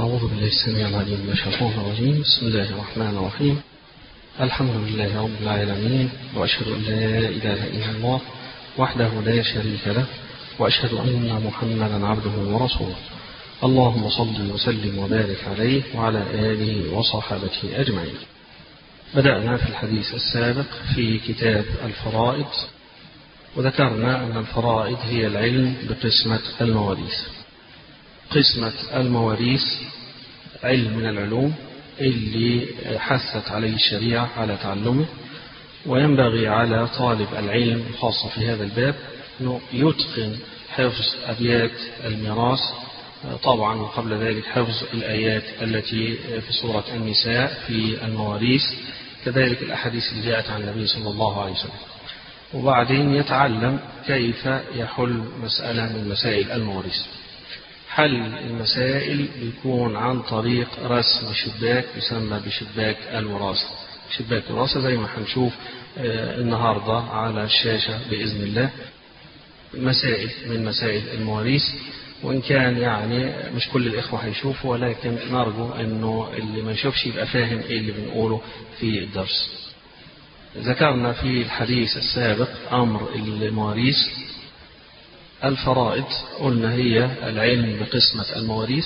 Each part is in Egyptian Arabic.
أعوذ بالله السميع العليم من الشيطان الرجيم بسم الله الرحمن الرحيم الحمد لله رب العالمين وأشهد أن لا إله إلا الله وحده لا شريك له وأشهد أن محمدا عبده ورسوله اللهم صل وسلم وبارك عليه وعلى آله وصحابته أجمعين بدأنا في الحديث السابق في كتاب الفرائض وذكرنا أن الفرائض هي العلم بقسمة المواريث قسمة المواريث علم من العلوم اللي حثت عليه الشريعة على تعلمه وينبغي على طالب العلم خاصة في هذا الباب أنه يتقن حفظ أبيات الميراث طبعا وقبل ذلك حفظ الآيات التي في سورة النساء في المواريث كذلك الأحاديث اللي جاءت عن النبي صلى الله عليه وسلم وبعدين يتعلم كيف يحل مسألة من مسائل المواريث حل المسائل بيكون عن طريق رسم شباك يسمى بشباك الوراثة شباك الوراثة زي ما هنشوف النهاردة على الشاشة بإذن الله مسائل من مسائل المواريث وإن كان يعني مش كل الإخوة هيشوفوا ولكن نرجو أنه اللي ما يشوفش يبقى فاهم إيه اللي بنقوله في الدرس ذكرنا في الحديث السابق أمر المواريث الفرائض قلنا هي العلم بقسمة المواريث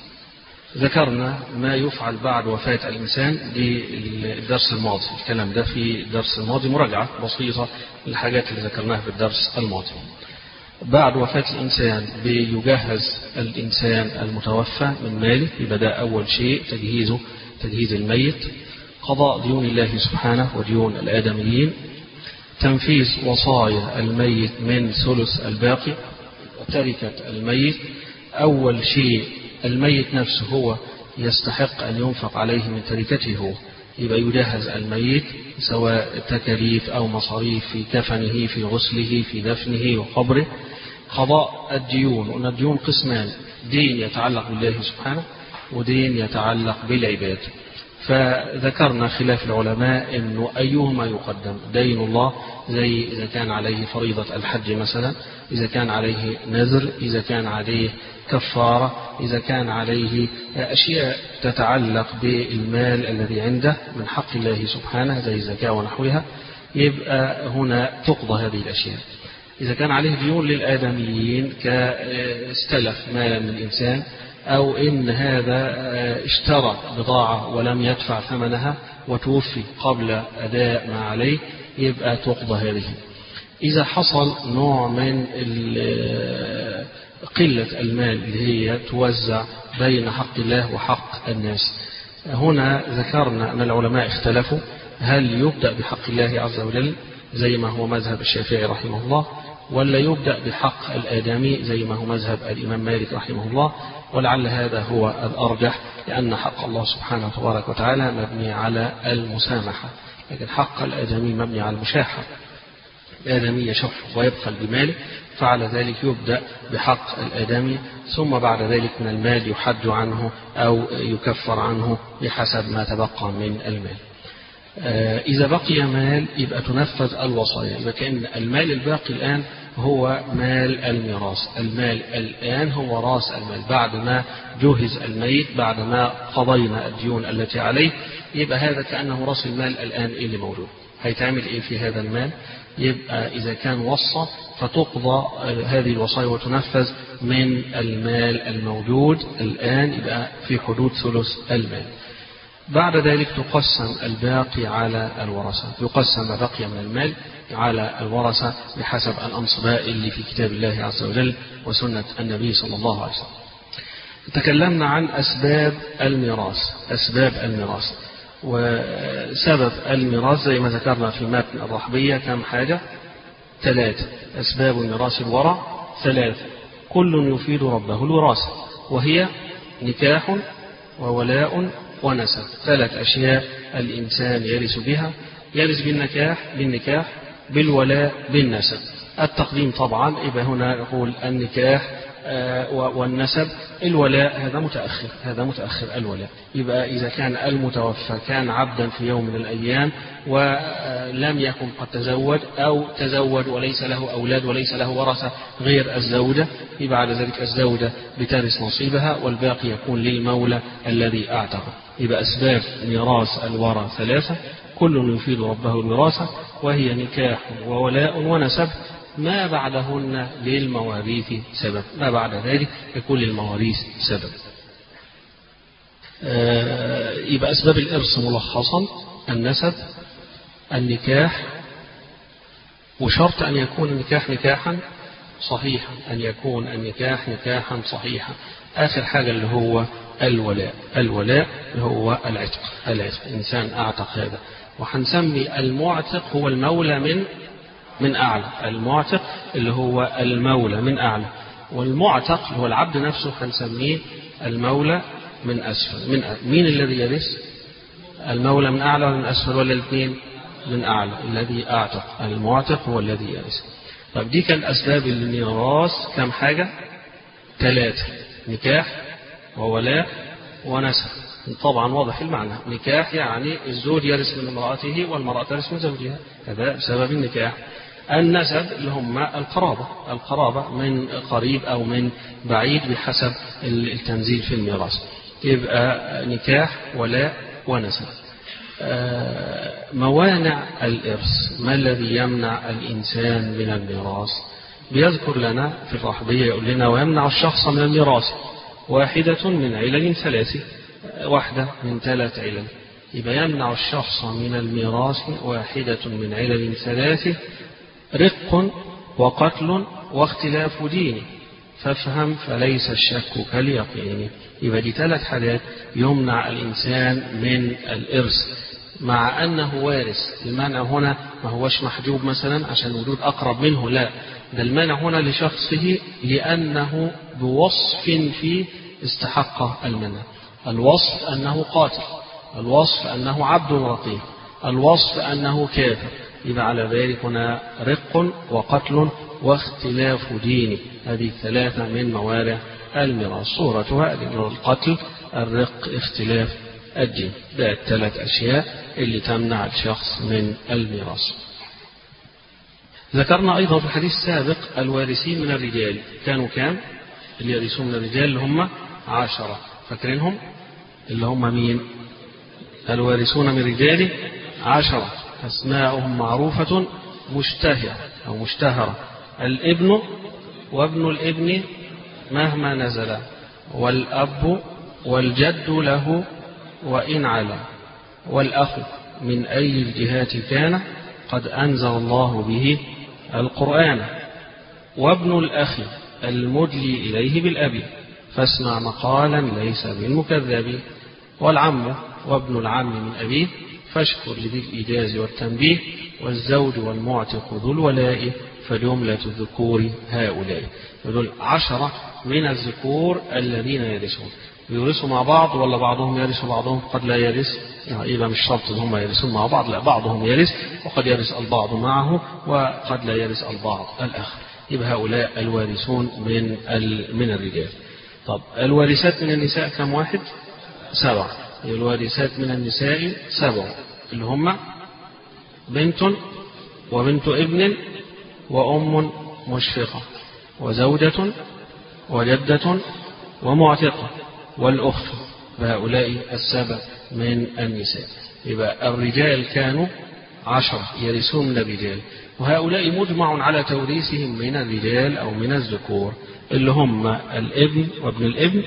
ذكرنا ما يفعل بعد وفاة الإنسان للدرس الماضي الكلام ده في الدرس الماضي مراجعة بسيطة للحاجات اللي ذكرناها في الدرس الماضي بعد وفاة الإنسان بيجهز الإنسان المتوفى من ماله يبقى ده أول شيء تجهيزه تجهيز الميت قضاء ديون الله سبحانه وديون الآدميين تنفيذ وصايا الميت من ثلث الباقي تركة الميت أول شيء الميت نفسه هو يستحق أن ينفق عليه من تركته هو يبقى يجهز الميت سواء تكاليف أو مصاريف في كفنه في غسله في دفنه وقبره قضاء الديون وأن الديون قسمان دين يتعلق بالله سبحانه ودين يتعلق بالعباد فذكرنا خلاف العلماء انه ايهما يقدم دين الله زي اذا كان عليه فريضه الحج مثلا اذا كان عليه نذر اذا كان عليه كفاره اذا كان عليه اشياء تتعلق بالمال الذي عنده من حق الله سبحانه زي الزكاه ونحوها يبقى هنا تقضى هذه الاشياء اذا كان عليه ديون للادميين كاستلف مالا من الانسان أو إن هذا اشترى بضاعة ولم يدفع ثمنها وتوفي قبل أداء ما عليه يبقى تقضى هذه إذا حصل نوع من قلة المال اللي هي توزع بين حق الله وحق الناس هنا ذكرنا أن العلماء اختلفوا هل يبدأ بحق الله عز وجل زي ما هو مذهب الشافعي رحمه الله ولا يبدأ بحق الآدمي زي ما هو مذهب الإمام مالك رحمه الله ولعل هذا هو الأرجح لأن حق الله سبحانه تبارك وتعالى مبني على المسامحة لكن حق الآدمي مبني على المشاحة الآدمي يشح ويبخل بماله فعلى ذلك يبدأ بحق الآدمي ثم بعد ذلك من المال يحد عنه أو يكفر عنه بحسب ما تبقى من المال إذا بقي مال يبقى تنفذ الوصايا يبقى كأن المال الباقي الآن هو مال الميراث المال الآن هو راس المال بعد ما جهز الميت بعد ما قضينا الديون التي عليه يبقى هذا كأنه راس المال الآن اللي موجود هيتعمل إيه في هذا المال يبقى إذا كان وصى فتقضى هذه الوصايا وتنفذ من المال الموجود الآن يبقى في حدود ثلث المال بعد ذلك تقسم الباقي على الورثة يقسم ما بقي من المال على الورثة بحسب الأنصباء اللي في كتاب الله عز وجل وسنة النبي صلى الله عليه وسلم تكلمنا عن أسباب الميراث أسباب الميراث وسبب الميراث زي ما ذكرنا في متن الرحبية كم حاجة ثلاثة أسباب الميراث الورع ثلاثة كل يفيد ربه الوراثة وهي نكاح وولاء ونسب ثلاث أشياء الإنسان يرث بها يرث بالنكاح بالنكاح بالولاء بالنسب التقديم طبعا يبقى هنا نقول النكاح آه، والنسب الولاء هذا متأخر هذا متأخر الولاء يبقى إذا كان المتوفى كان عبدا في يوم من الأيام ولم يكن قد تزوج أو تزوج وليس له أولاد وليس له ورثة غير الزوجة يبقى بعد ذلك الزوجة بترث نصيبها والباقي يكون للمولى الذي أعتقه يبقى أسباب ميراث الورى ثلاثة كل يفيد ربه الوراثة وهي نكاح وولاء ونسب ما بعدهن للمواريث سبب ما بعد ذلك يكون للمواريث سبب آه، يبقى أسباب الإرث ملخصا النسب النكاح وشرط أن يكون النكاح نكاحا صحيحا أن يكون النكاح نكاحا صحيحا آخر حاجة اللي هو الولاء الولاء هو العتق العتق إنسان أعتق هذا وهنسمي المعتق هو المولى من من أعلى المعتق اللي هو المولى من أعلى والمعتق هو العبد نفسه هنسميه المولى من أسفل من أعلى. مين الذي يرث المولى من أعلى ولا من أسفل ولا الاثنين من أعلى الذي أعتق المعتق هو الذي يرث طب دي كان أسباب الميراث كم حاجة ثلاثة نكاح وولاء ونسب طبعا واضح المعنى نكاح يعني الزوج يرث من امرأته والمرأة ترث من زوجها هذا بسبب النكاح النسب اللي هم القرابة القرابة من قريب أو من بعيد بحسب التنزيل في الميراث يبقى نكاح ولاء ونسب آه، موانع الإرث ما الذي يمنع الإنسان من الميراث بيذكر لنا في الرحبية يقول لنا ويمنع الشخص من الميراث واحدة من علل ثلاث واحدة من ثلاث علل يبقى يمنع الشخص من الميراث واحدة من علل ثلاث رق وقتل واختلاف دين فافهم فليس الشك كاليقين يبقى دي ثلاث حاجات يمنع الإنسان من الإرث مع أنه وارث المانع هنا ما هوش محجوب مثلا عشان وجود أقرب منه لا ده المانع هنا لشخصه لأنه بوصف فيه استحق المنع الوصف أنه قاتل الوصف أنه عبد رقيق الوصف أنه كافر يبقى على ذلك هنا رق وقتل واختلاف دين هذه الثلاثة من موارع الميراث صورتها القتل الرق اختلاف الدين ده الثلاث أشياء اللي تمنع الشخص من الميراث ذكرنا أيضا في الحديث السابق الوارثين من الرجال كانوا كام اللي يرثون من الرجال اللي هم عشرة فاكرينهم اللي هم مين الوارثون من رجال عشرة أسماؤهم معروفة مشتهرة أو مشتهرة الابن وابن الابن مهما نزل والأب والجد له وإن علا والأخ من أي الجهات كان قد أنزل الله به القرآن وابن الأخ المدلي إليه بالأب فاسمع مقالا ليس بالمكذب والعم وابن العم من أبيه فاشكر لذي الإيجاز والتنبيه والزوج والمعتق ذو الولاء فجملة الذكور هؤلاء دول عشرة من الذكور الذين يرثون يورثوا مع بعض ولا بعضهم يرث وبعضهم قد لا يرث يعني يبقى مش شرط ان هم يرثون مع بعض لا بعضهم يرث وقد يرث البعض معه وقد لا يرث البعض الاخر يبقى هؤلاء الوارثون من من الرجال طب الوارثات من النساء كم واحد سبعة الوارثات من النساء سبعة اللي هم بنت وبنت ابن وأم مشفقة وزوجة وجدة ومعتقة والأخت فهؤلاء السبع من النساء يبقى الرجال كانوا عشرة يرثون من الرجال وهؤلاء مجمع على توريثهم من الرجال أو من الذكور اللي هم الابن وابن الابن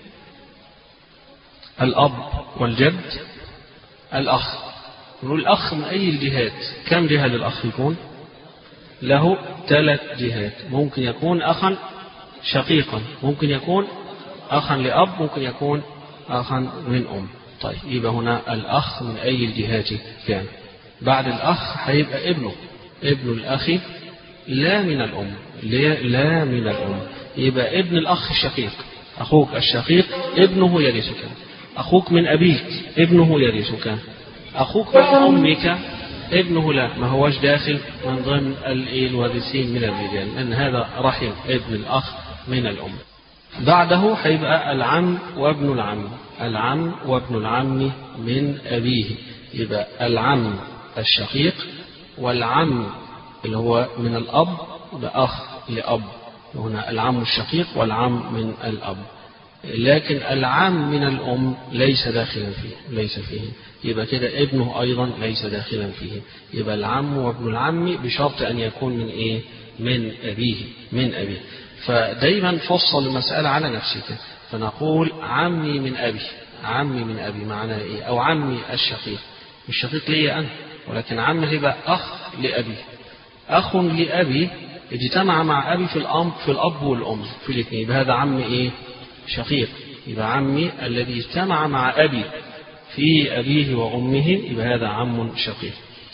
الأب والجد الأخ نقول الأخ من أي الجهات كم جهة للأخ يكون له ثلاث جهات ممكن يكون أخا شقيقا ممكن يكون أخا لأب ممكن يكون أخا من أم طيب يبقى هنا الأخ من أي الجهات كان بعد الأخ هيبقى ابنه ابن الأخ لا من الأم لا من الأم يبقى ابن الأخ الشقيق أخوك الشقيق ابنه يرثك أخوك من أبيك ابنه يرثك أخوك من أمك ابنه لا ما هوش داخل من ضمن الوارثين من الرجال لأن هذا رحم ابن الأخ من الأم بعده هيبقى العم وابن العم العم وابن العم من أبيه يبقى العم الشقيق والعم اللي هو من الأب بأخ لأب هنا العم الشقيق والعم من الأب لكن العم من الأم ليس داخلا فيه ليس فيه يبقى كده ابنه أيضا ليس داخلا فيه يبقى العم وابن العم بشرط أن يكون من إيه من أبيه من أبيه فدايما فصل المسألة على نفسك فنقول عمي من أبي عمي من أبي معناه إيه أو عمي الشقيق الشقيق لي أنا ولكن عمي هيبقى أخ لأبي أخ لأبي اجتمع مع أبي في الأم في الأب والأم في الاثنين يبقى هذا عم إيه شقيق يبقى عمي الذي اجتمع مع أبي في أبيه وأمه يبقى هذا عم شقيق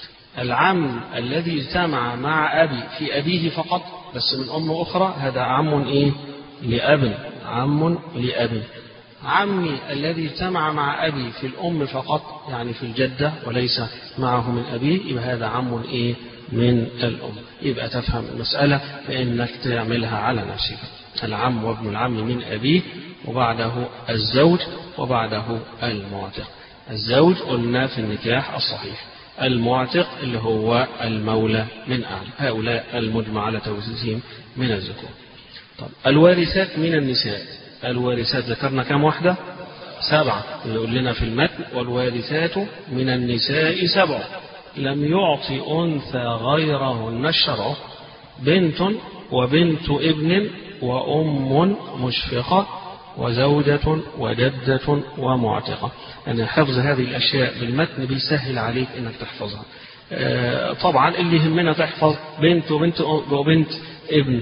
العم الذي اجتمع مع أبي في أبيه فقط بس من أم أخرى هذا عم إيه لأب عم لأب عمي الذي اجتمع مع أبي في الأم فقط يعني في الجدة وليس معه من أبيه يبقى هذا عم إيه من الأم يبقى تفهم المسألة بأنك تعملها على نفسك العم وابن العم من أبيه وبعده الزوج وبعده المعتق الزوج قلنا في النكاح الصحيح المعتق اللي هو المولى من أعلى هؤلاء المجمع على توزيعهم من الذكور طب الوارثات من النساء الوارثات ذكرنا كم واحدة سبعة يقول لنا في المتن والوارثات من النساء سبع لم يعطي أنثى غيرهن الشرع بنت وبنت ابن وأم مشفقة وزوجة وجدة ومعتقة يعني حفظ هذه الأشياء بالمتن بيسهل عليك أنك تحفظها طبعا اللي يهمنا تحفظ بنت وبنت وبنت ابن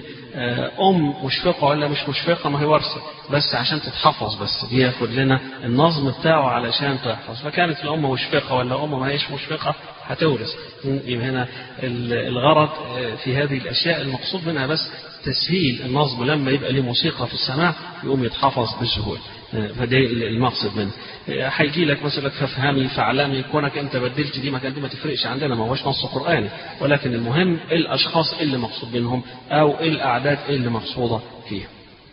أم مشفقة ولا مش مشفقة ما هي ورثة بس عشان تتحفظ بس بياخد لنا النظم بتاعه علشان تحفظ فكانت الأم مشفقة ولا أم ما هيش مشفقة هتورث يبقى هنا الغرض في هذه الأشياء المقصود منها بس تسهيل النظم لما يبقى له موسيقى في السماع يقوم يتحفظ بسهولة فده المقصد منه هيجي لك مثلا فافهمي فاعلمي كونك انت بدلت دي مكان دي ما تفرقش عندنا ما هوش نص قراني ولكن المهم الاشخاص اللي مقصود منهم او الاعداد اللي مقصوده فيها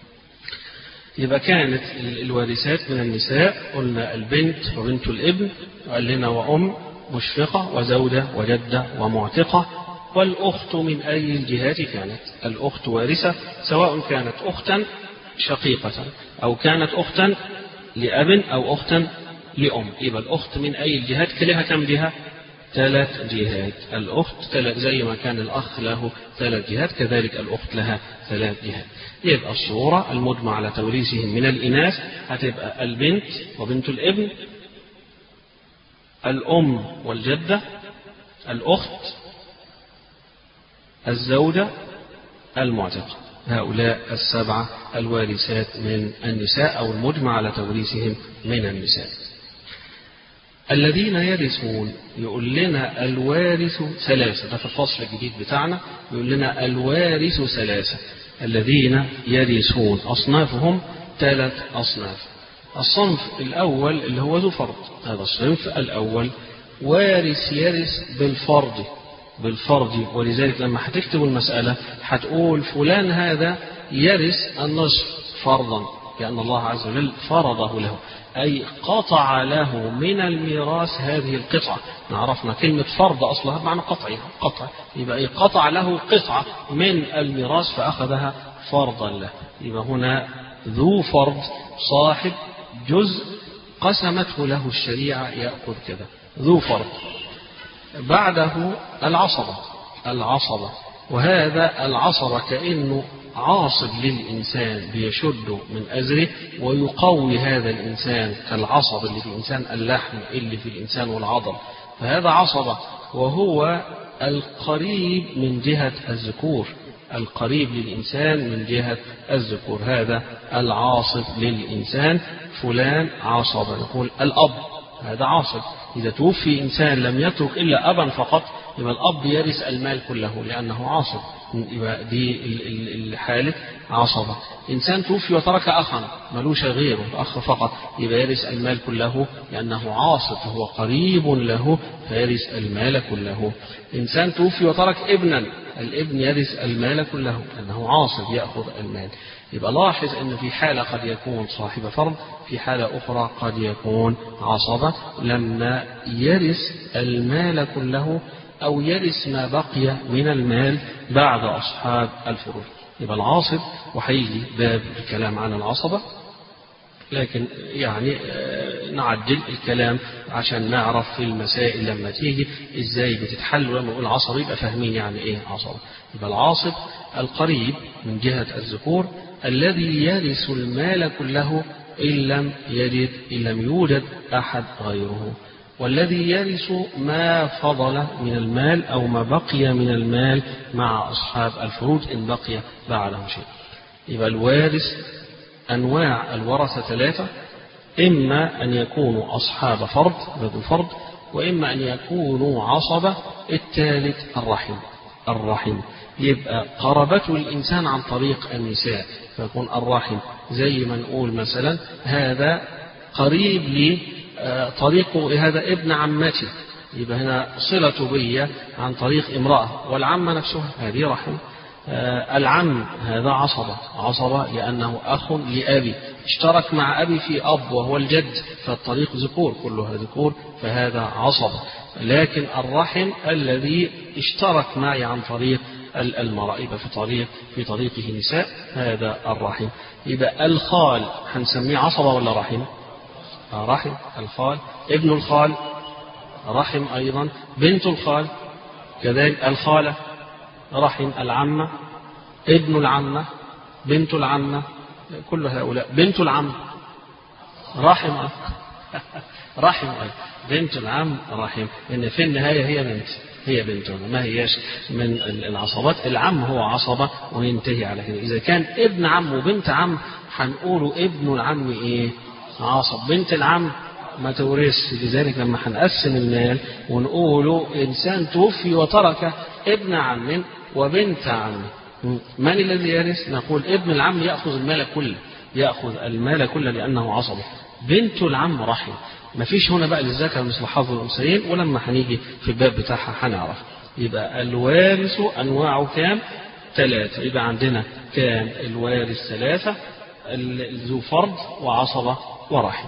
يبقى كانت الوارثات من النساء قلنا البنت وبنت الابن وقال لنا وام مشفقه وزوجه وجده ومعتقه والأخت من أي الجهات كانت الأخت وارثة سواء كانت أختا شقيقة أو كانت أختا لأب أو أختا لأم يبقى الأخت من أي الجهات كلها كم جهة ثلاث جهات الأخت ثلاث زي ما كان الأخ له ثلاث جهات كذلك الأخت لها ثلاث جهات يبقى الصورة المجمع على توريثهم من الإناث هتبقى البنت وبنت الابن الأم والجدة الأخت الزوجة المعتقة هؤلاء السبعة الوارثات من النساء أو المجمع على توريثهم من النساء الذين يرثون يقول لنا الوارث ثلاثة ده في الفصل الجديد بتاعنا يقول لنا الوارث ثلاثة الذين يرثون أصنافهم ثلاث أصناف الصنف الأول اللي هو ذو فرض هذا الصنف الأول وارث يرث بالفرض بالفرض ولذلك لما هتكتب المسألة هتقول فلان هذا يرث النصف فرضا لأن الله عز وجل فرضه له أي قطع له من الميراث هذه القطعة عرفنا كلمة فرض أصلها بمعنى قطع قطع يبقى أي قطع له قطعة من الميراث فأخذها فرضا له يبقى هنا ذو فرض صاحب جزء قسمته له الشريعة يأخذ كذا ذو فرض بعده العصبة العصبة وهذا العصبة كأنه عاصب للإنسان بيشد من أزره ويقوي هذا الإنسان كالعصب اللي في الإنسان اللحم اللي في الإنسان والعضل فهذا عصبة وهو القريب من جهة الذكور القريب للإنسان من جهة الذكور هذا العاصب للإنسان فلان عصب نقول الأب هذا عاصب إذا توفي إنسان لم يترك إلا أبا فقط يبقى الأب يرث المال كله لأنه عاصب يبقى دي الحالة عصبة إنسان توفي وترك أخا ملوش غيره أخ فقط يبقى يرث المال كله لأنه عاصب فهو قريب له فيرث المال كله إنسان توفي وترك ابنا الابن يرث المال كله لأنه عاصب يأخذ المال يبقى لاحظ أن في حالة قد يكون صاحب فرض في حالة أخرى قد يكون عصبة لما يرث المال كله أو يرث ما بقي من المال بعد أصحاب الفروض يبقى العاصب وهيجي باب الكلام عن العصبة لكن يعني نعدل الكلام عشان نعرف في المسائل لما تيجي ازاي بتتحل ولما نقول عصب يبقى فاهمين يعني ايه عصب يبقى العاصب القريب من جهة الذكور الذي يرث المال كله إن لم يجد إن لم يوجد أحد غيره والذي يرث ما فضل من المال أو ما بقي من المال مع أصحاب الفروض إن بقي بعدهم شيء يبقى الوارث أنواع الورثة ثلاثة إما أن يكونوا أصحاب فرض ذو فرض وإما أن يكونوا عصبة الثالث الرحم الرحم يبقى قربته الإنسان عن طريق النساء فيكون الرحم زي ما نقول مثلا هذا قريب لي طريقه هذا ابن عمتي يبقى هنا صلة بي عن طريق امرأة والعمة نفسها هذه رحم العم هذا عصبة عصبة لأنه أخ لأبي اشترك مع أبي في أب وهو الجد فالطريق ذكور كلها ذكور فهذا عصبة لكن الرحم الذي اشترك معي عن طريق المرأة يبقى في طريق في طريقه نساء هذا الرحم يبقى الخال هنسميه عصبة ولا رحم؟ رحم الخال ابن الخال رحم أيضا بنت الخال كذلك الخالة رحم العمة ابن العمة بنت العمة كل هؤلاء بنت العم رحم رحم بنت العم رحم إن في النهاية هي بنت هي بنت ما هياش من العصبات العم هو عصبة وينتهي على كده إذا كان ابن عم وبنت عم هنقوله ابن العم إيه عصب بنت العم ما تورث لذلك لما هنقسم المال ونقوله إنسان توفي وترك ابن عم وبنت عم من الذي يرث نقول ابن العم يأخذ المال كله يأخذ المال كله لأنه عصبه بنت العم رحم ما فيش هنا بقى للذكر مثل حظ الأنثيين ولما هنيجي في الباب بتاعها هنعرف يبقى الوارث أنواعه كام ثلاثة يبقى عندنا كام الوارث ثلاثة ذو فرض وعصبة ورحم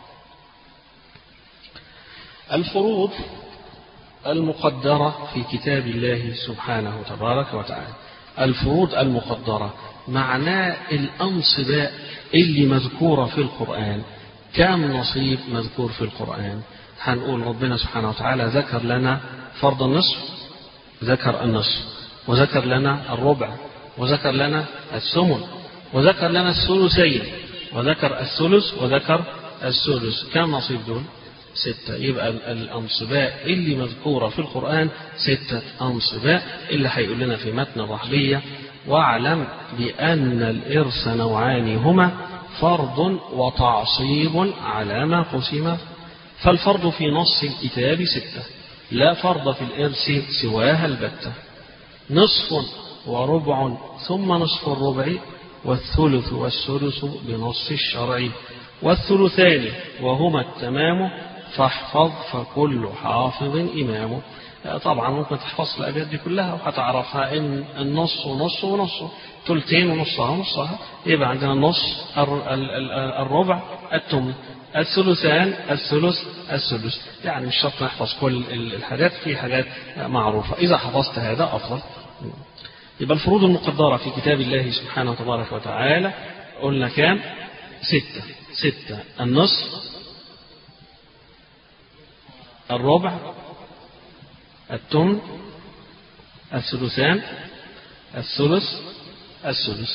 الفروض المقدرة في كتاب الله سبحانه تبارك وتعالى الفروض المقدرة معناه الأنصباء اللي مذكورة في القرآن كم نصيب مذكور في القرآن هنقول ربنا سبحانه وتعالى ذكر لنا فرض النصف ذكر النصف وذكر لنا الربع وذكر لنا الثمن وذكر لنا الثلثين وذكر الثلث وذكر الثلث كم نصيب دول ستة يبقى الأنصباء اللي مذكورة في القرآن ستة أنصباء اللي هيقول لنا في متن الرحبية واعلم بأن الإرث نوعان هما فرض وتعصيب على ما قسم فالفرض في نص الكتاب ستة لا فرض في الإرث سواها البتة نصف وربع ثم نصف الربع والثلث والثلث بنص الشرع والثلثان وهما التمام فاحفظ فكل حافظ إمام طبعا ممكن تحفظ الأبيات دي كلها وهتعرفها إن النص ونص ونص ثلثين ونصها ونصها يبقى عندنا النص الربع التمن الثلثان الثلث الثلث يعني مش شرط نحفظ كل الحاجات في حاجات معروفة إذا حفظت هذا أفضل يبقى الفروض المقدرة في كتاب الله سبحانه وتبارك وتعالى قلنا كام ستة ستة النصف الربع التمن الثلثان الثلث الثلث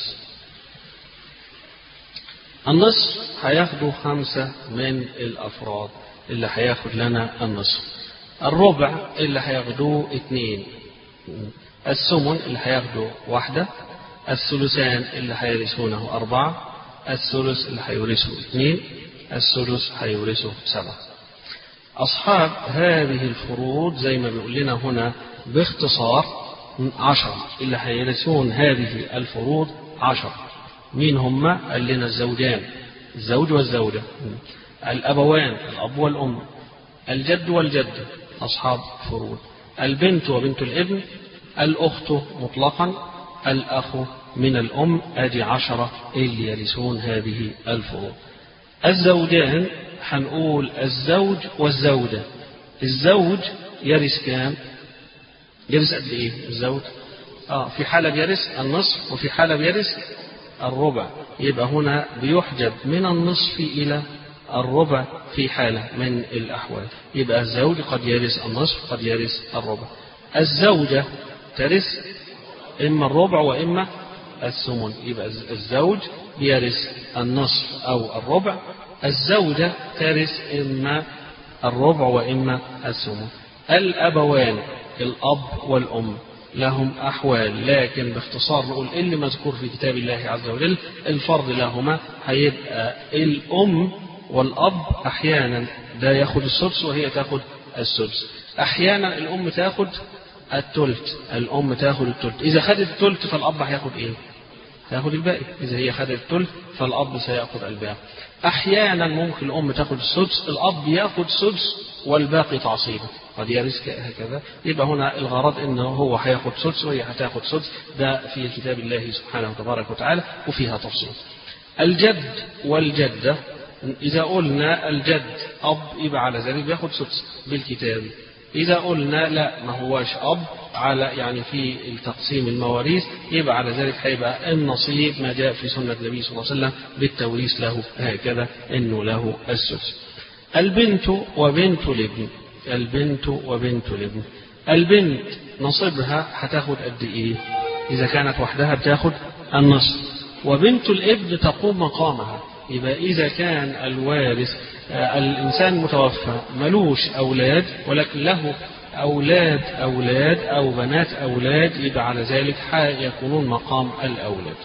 النصف هياخدوا خمسة من الأفراد اللي هياخد لنا النصف الربع اللي هياخدوه اتنين الثمن اللي هياخدوا واحدة الثلثان اللي هيرثونه أربعة الثلث اللي هيورثه اثنين الثلث هيورثه سبعة أصحاب هذه الفروض زي ما بيقول لنا هنا باختصار عشرة اللي هيرثون هذه الفروض عشرة مين هم؟ قال لنا الزوجان الزوج والزوجة الأبوان الأب والأم الجد والجدة أصحاب فروض البنت وبنت الابن الأخت مطلقا الأخ من الأم أدي عشرة اللي يرثون هذه الفروض الزوجان هنقول الزوج والزوجة الزوج يرث كام؟ يرث قد إيه الزوج؟ آه في حالة بيرث النصف وفي حالة بيرث الربع يبقى هنا بيحجب من النصف إلى الربع في حالة من الأحوال يبقى الزوج قد يرث النصف قد يرث الربع الزوجة ترث إما الربع وإما الثمن يبقى الزوج بيرث النصف أو الربع الزوجة ترث إما الربع وإما الثمن الأبوان الأب والأم لهم أحوال لكن باختصار نقول اللي مذكور في كتاب الله عز وجل الفرض لهما هيبقى الأم والأب أحيانا ده ياخد السدس وهي تاخد السدس أحيانا الأم تاخد التلت الأم تاخد التلت إذا خدت التلت فالأب هياخد إيه؟ تاخد الباقي إذا هي خدت التلت فالأب سيأخذ الباقي أحيانا ممكن الأم تاخد السدس الأب ياخد سدس والباقي تعصيبه قد يرث هكذا يبقى هنا الغرض انه هو هياخد سدس وهي هتاخد سدس ده في كتاب الله سبحانه وتبارك وتعالى وفيها تفصيل الجد والجده اذا قلنا الجد اب يبقى على ذلك بياخد سدس بالكتاب إذا قلنا لا ما هواش أب على يعني في التقسيم المواريث يبقى على ذلك هيبقى النصيب ما جاء في سنة النبي صلى الله عليه وسلم بالتوريث له هكذا إنه له السدس. البنت وبنت الابن البنت وبنت الابن البنت نصيبها هتاخد قد ايه اذا كانت وحدها بتاخد النصف وبنت الابن تقوم مقامها يبقى اذا كان الوارث الانسان متوفى ملوش اولاد ولكن له اولاد اولاد او بنات اولاد يبقى على ذلك يكونون مقام الاولاد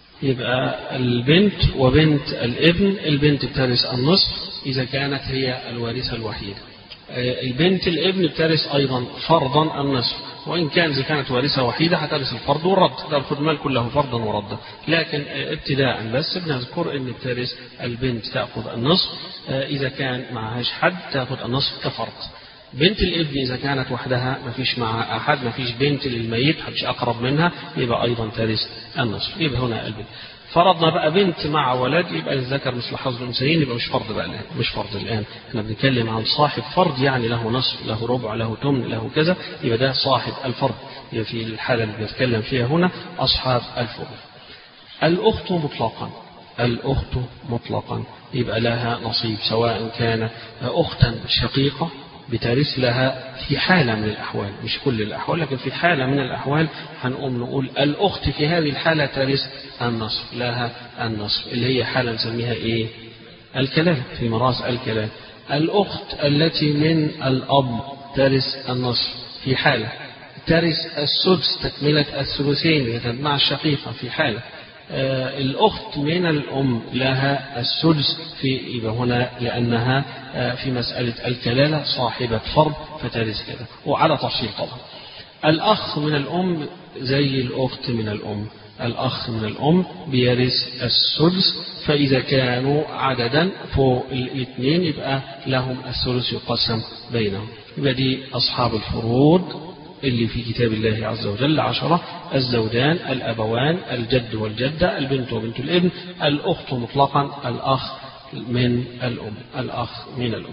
يبقى البنت وبنت الابن البنت بترث النصف اذا كانت هي الوارثه الوحيده البنت الابن بترث أيضا فرضا النصف وإن كان إذا كانت وارثة وحيدة هترث الفرض والرد ده الخدمال كله فرضا وردا لكن ابتداء بس بنذكر أن بترث البنت تأخذ النصف إذا كان معهاش حد تأخذ النصف كفرض بنت الابن إذا كانت وحدها ما فيش مع أحد ما فيش بنت للميت حدش أقرب منها يبقى أيضا ترث النصف يبقى هنا البنت فرضنا بقى بنت مع ولد يبقى الذكر مثل حظ الانثيين يبقى مش فرض بقى الان مش فرض الان احنا بنتكلم عن صاحب فرض يعني له نصف له ربع له تمن له كذا يبقى ده صاحب الفرض يبقى في الحاله اللي بنتكلم فيها هنا اصحاب الفروض الاخت مطلقا الاخت مطلقا يبقى لها نصيب سواء كان اختا شقيقه بترث لها في حالة من الأحوال مش كل الأحوال لكن في حالة من الأحوال هنقوم نقول الأخت في هذه الحالة ترث النصف لها النصف اللي هي حالة نسميها إيه الكلام في مراس الكلام الأخت التي من الأب ترث النصف في حالة ترث السدس تكملة الثلثين مع الشقيقة في حالة آه الأخت من الأم لها السدس في يبقى هنا لأنها آه في مسألة الكلالة صاحبة فرض فترث كذا وعلى تفصيل طبعا الأخ من الأم زي الأخت من الأم الأخ من الأم بيرث السدس فإذا كانوا عددا فوق الاثنين يبقى لهم الثلث يقسم بينهم يبقى دي أصحاب الفروض اللي في كتاب الله عز وجل عشرة الزوجان الأبوان الجد والجدة البنت وبنت الابن الأخت مطلقا الأخ من الأم الأخ من الأم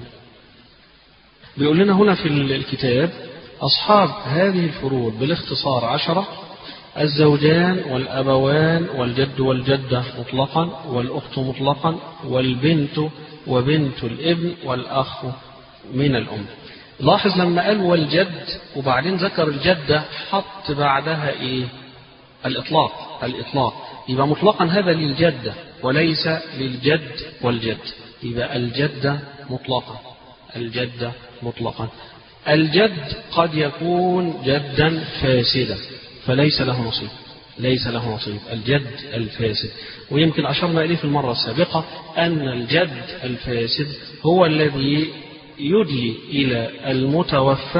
بيقول لنا هنا في الكتاب أصحاب هذه الفروض بالاختصار عشرة الزوجان والأبوان والجد والجدة مطلقا والأخت مطلقا والبنت وبنت الابن والأخ من الأم لاحظ لما قال والجد وبعدين ذكر الجدة حط بعدها ايه الإطلاق الإطلاق يبقى مطلقا هذا للجدة وليس للجد والجد يبقى الجدة مطلقا الجدة مطلقا الجد قد يكون جدا فاسدا فليس له نصيب ليس له نصيب الجد الفاسد ويمكن أشرنا إليه في المرة السابقة أن الجد الفاسد هو الذي يدلي إلى المتوفى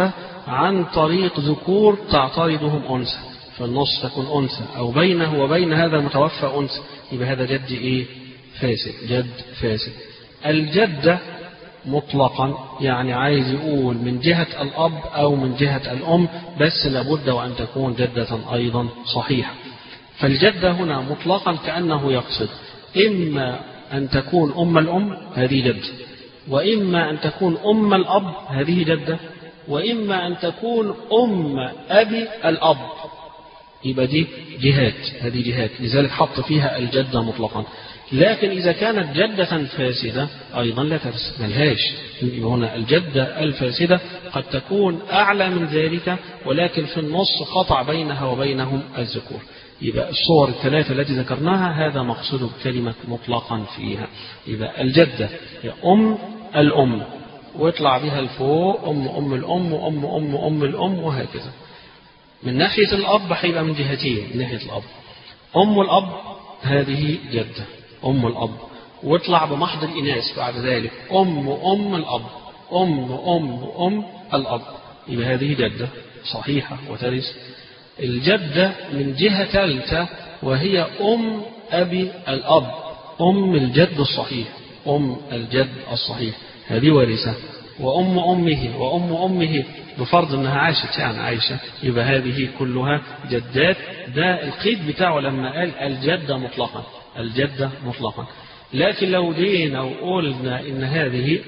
عن طريق ذكور تعترضهم أنثى في النص تكون أنثى أو بينه وبين هذا المتوفى أنثى يبقى هذا جد إيه فاسد جد فاسد الجدة مطلقا يعني عايز يقول من جهة الأب أو من جهة الأم بس لابد وأن تكون جدة أيضا صحيحة فالجدة هنا مطلقا كأنه يقصد إما أن تكون أم الأم هذه جدة وإما أن تكون أم الأب هذه جدة وإما أن تكون أم أبي الأب يبقى دي جهات هذه جهات لذلك حط فيها الجدة مطلقا لكن إذا كانت جدة فاسدة أيضا لا ترث ملهاش هنا الجدة الفاسدة قد تكون أعلى من ذلك ولكن في النص قطع بينها وبينهم الذكور يبقى الصور الثلاثة التي ذكرناها هذا مقصود بكلمة مطلقا فيها يبقى الجدة هي أم الأم واطلع بها الفوق أم أم الأم وأم أم أم الأم وهكذا من ناحية الأب هيبقى من جهتين من ناحية الأب أم الأب هذه جدة أم الأب واطلع بمحض الإناث بعد ذلك أم أم الأب أم أم أم الأب يبقى هذه جدة صحيحة وترث الجدة من جهة ثالثة وهي أم أبي الأب أم الجد الصحيح أم الجد الصحيح هذه وارثة وأم أمه وأم أمه بفرض أنها عاشت يعني عايشة يبقى هذه كلها جدات ده القيد بتاعه لما قال الجدة مطلقا الجدة مطلقا لكن لو جينا وقلنا إن هذه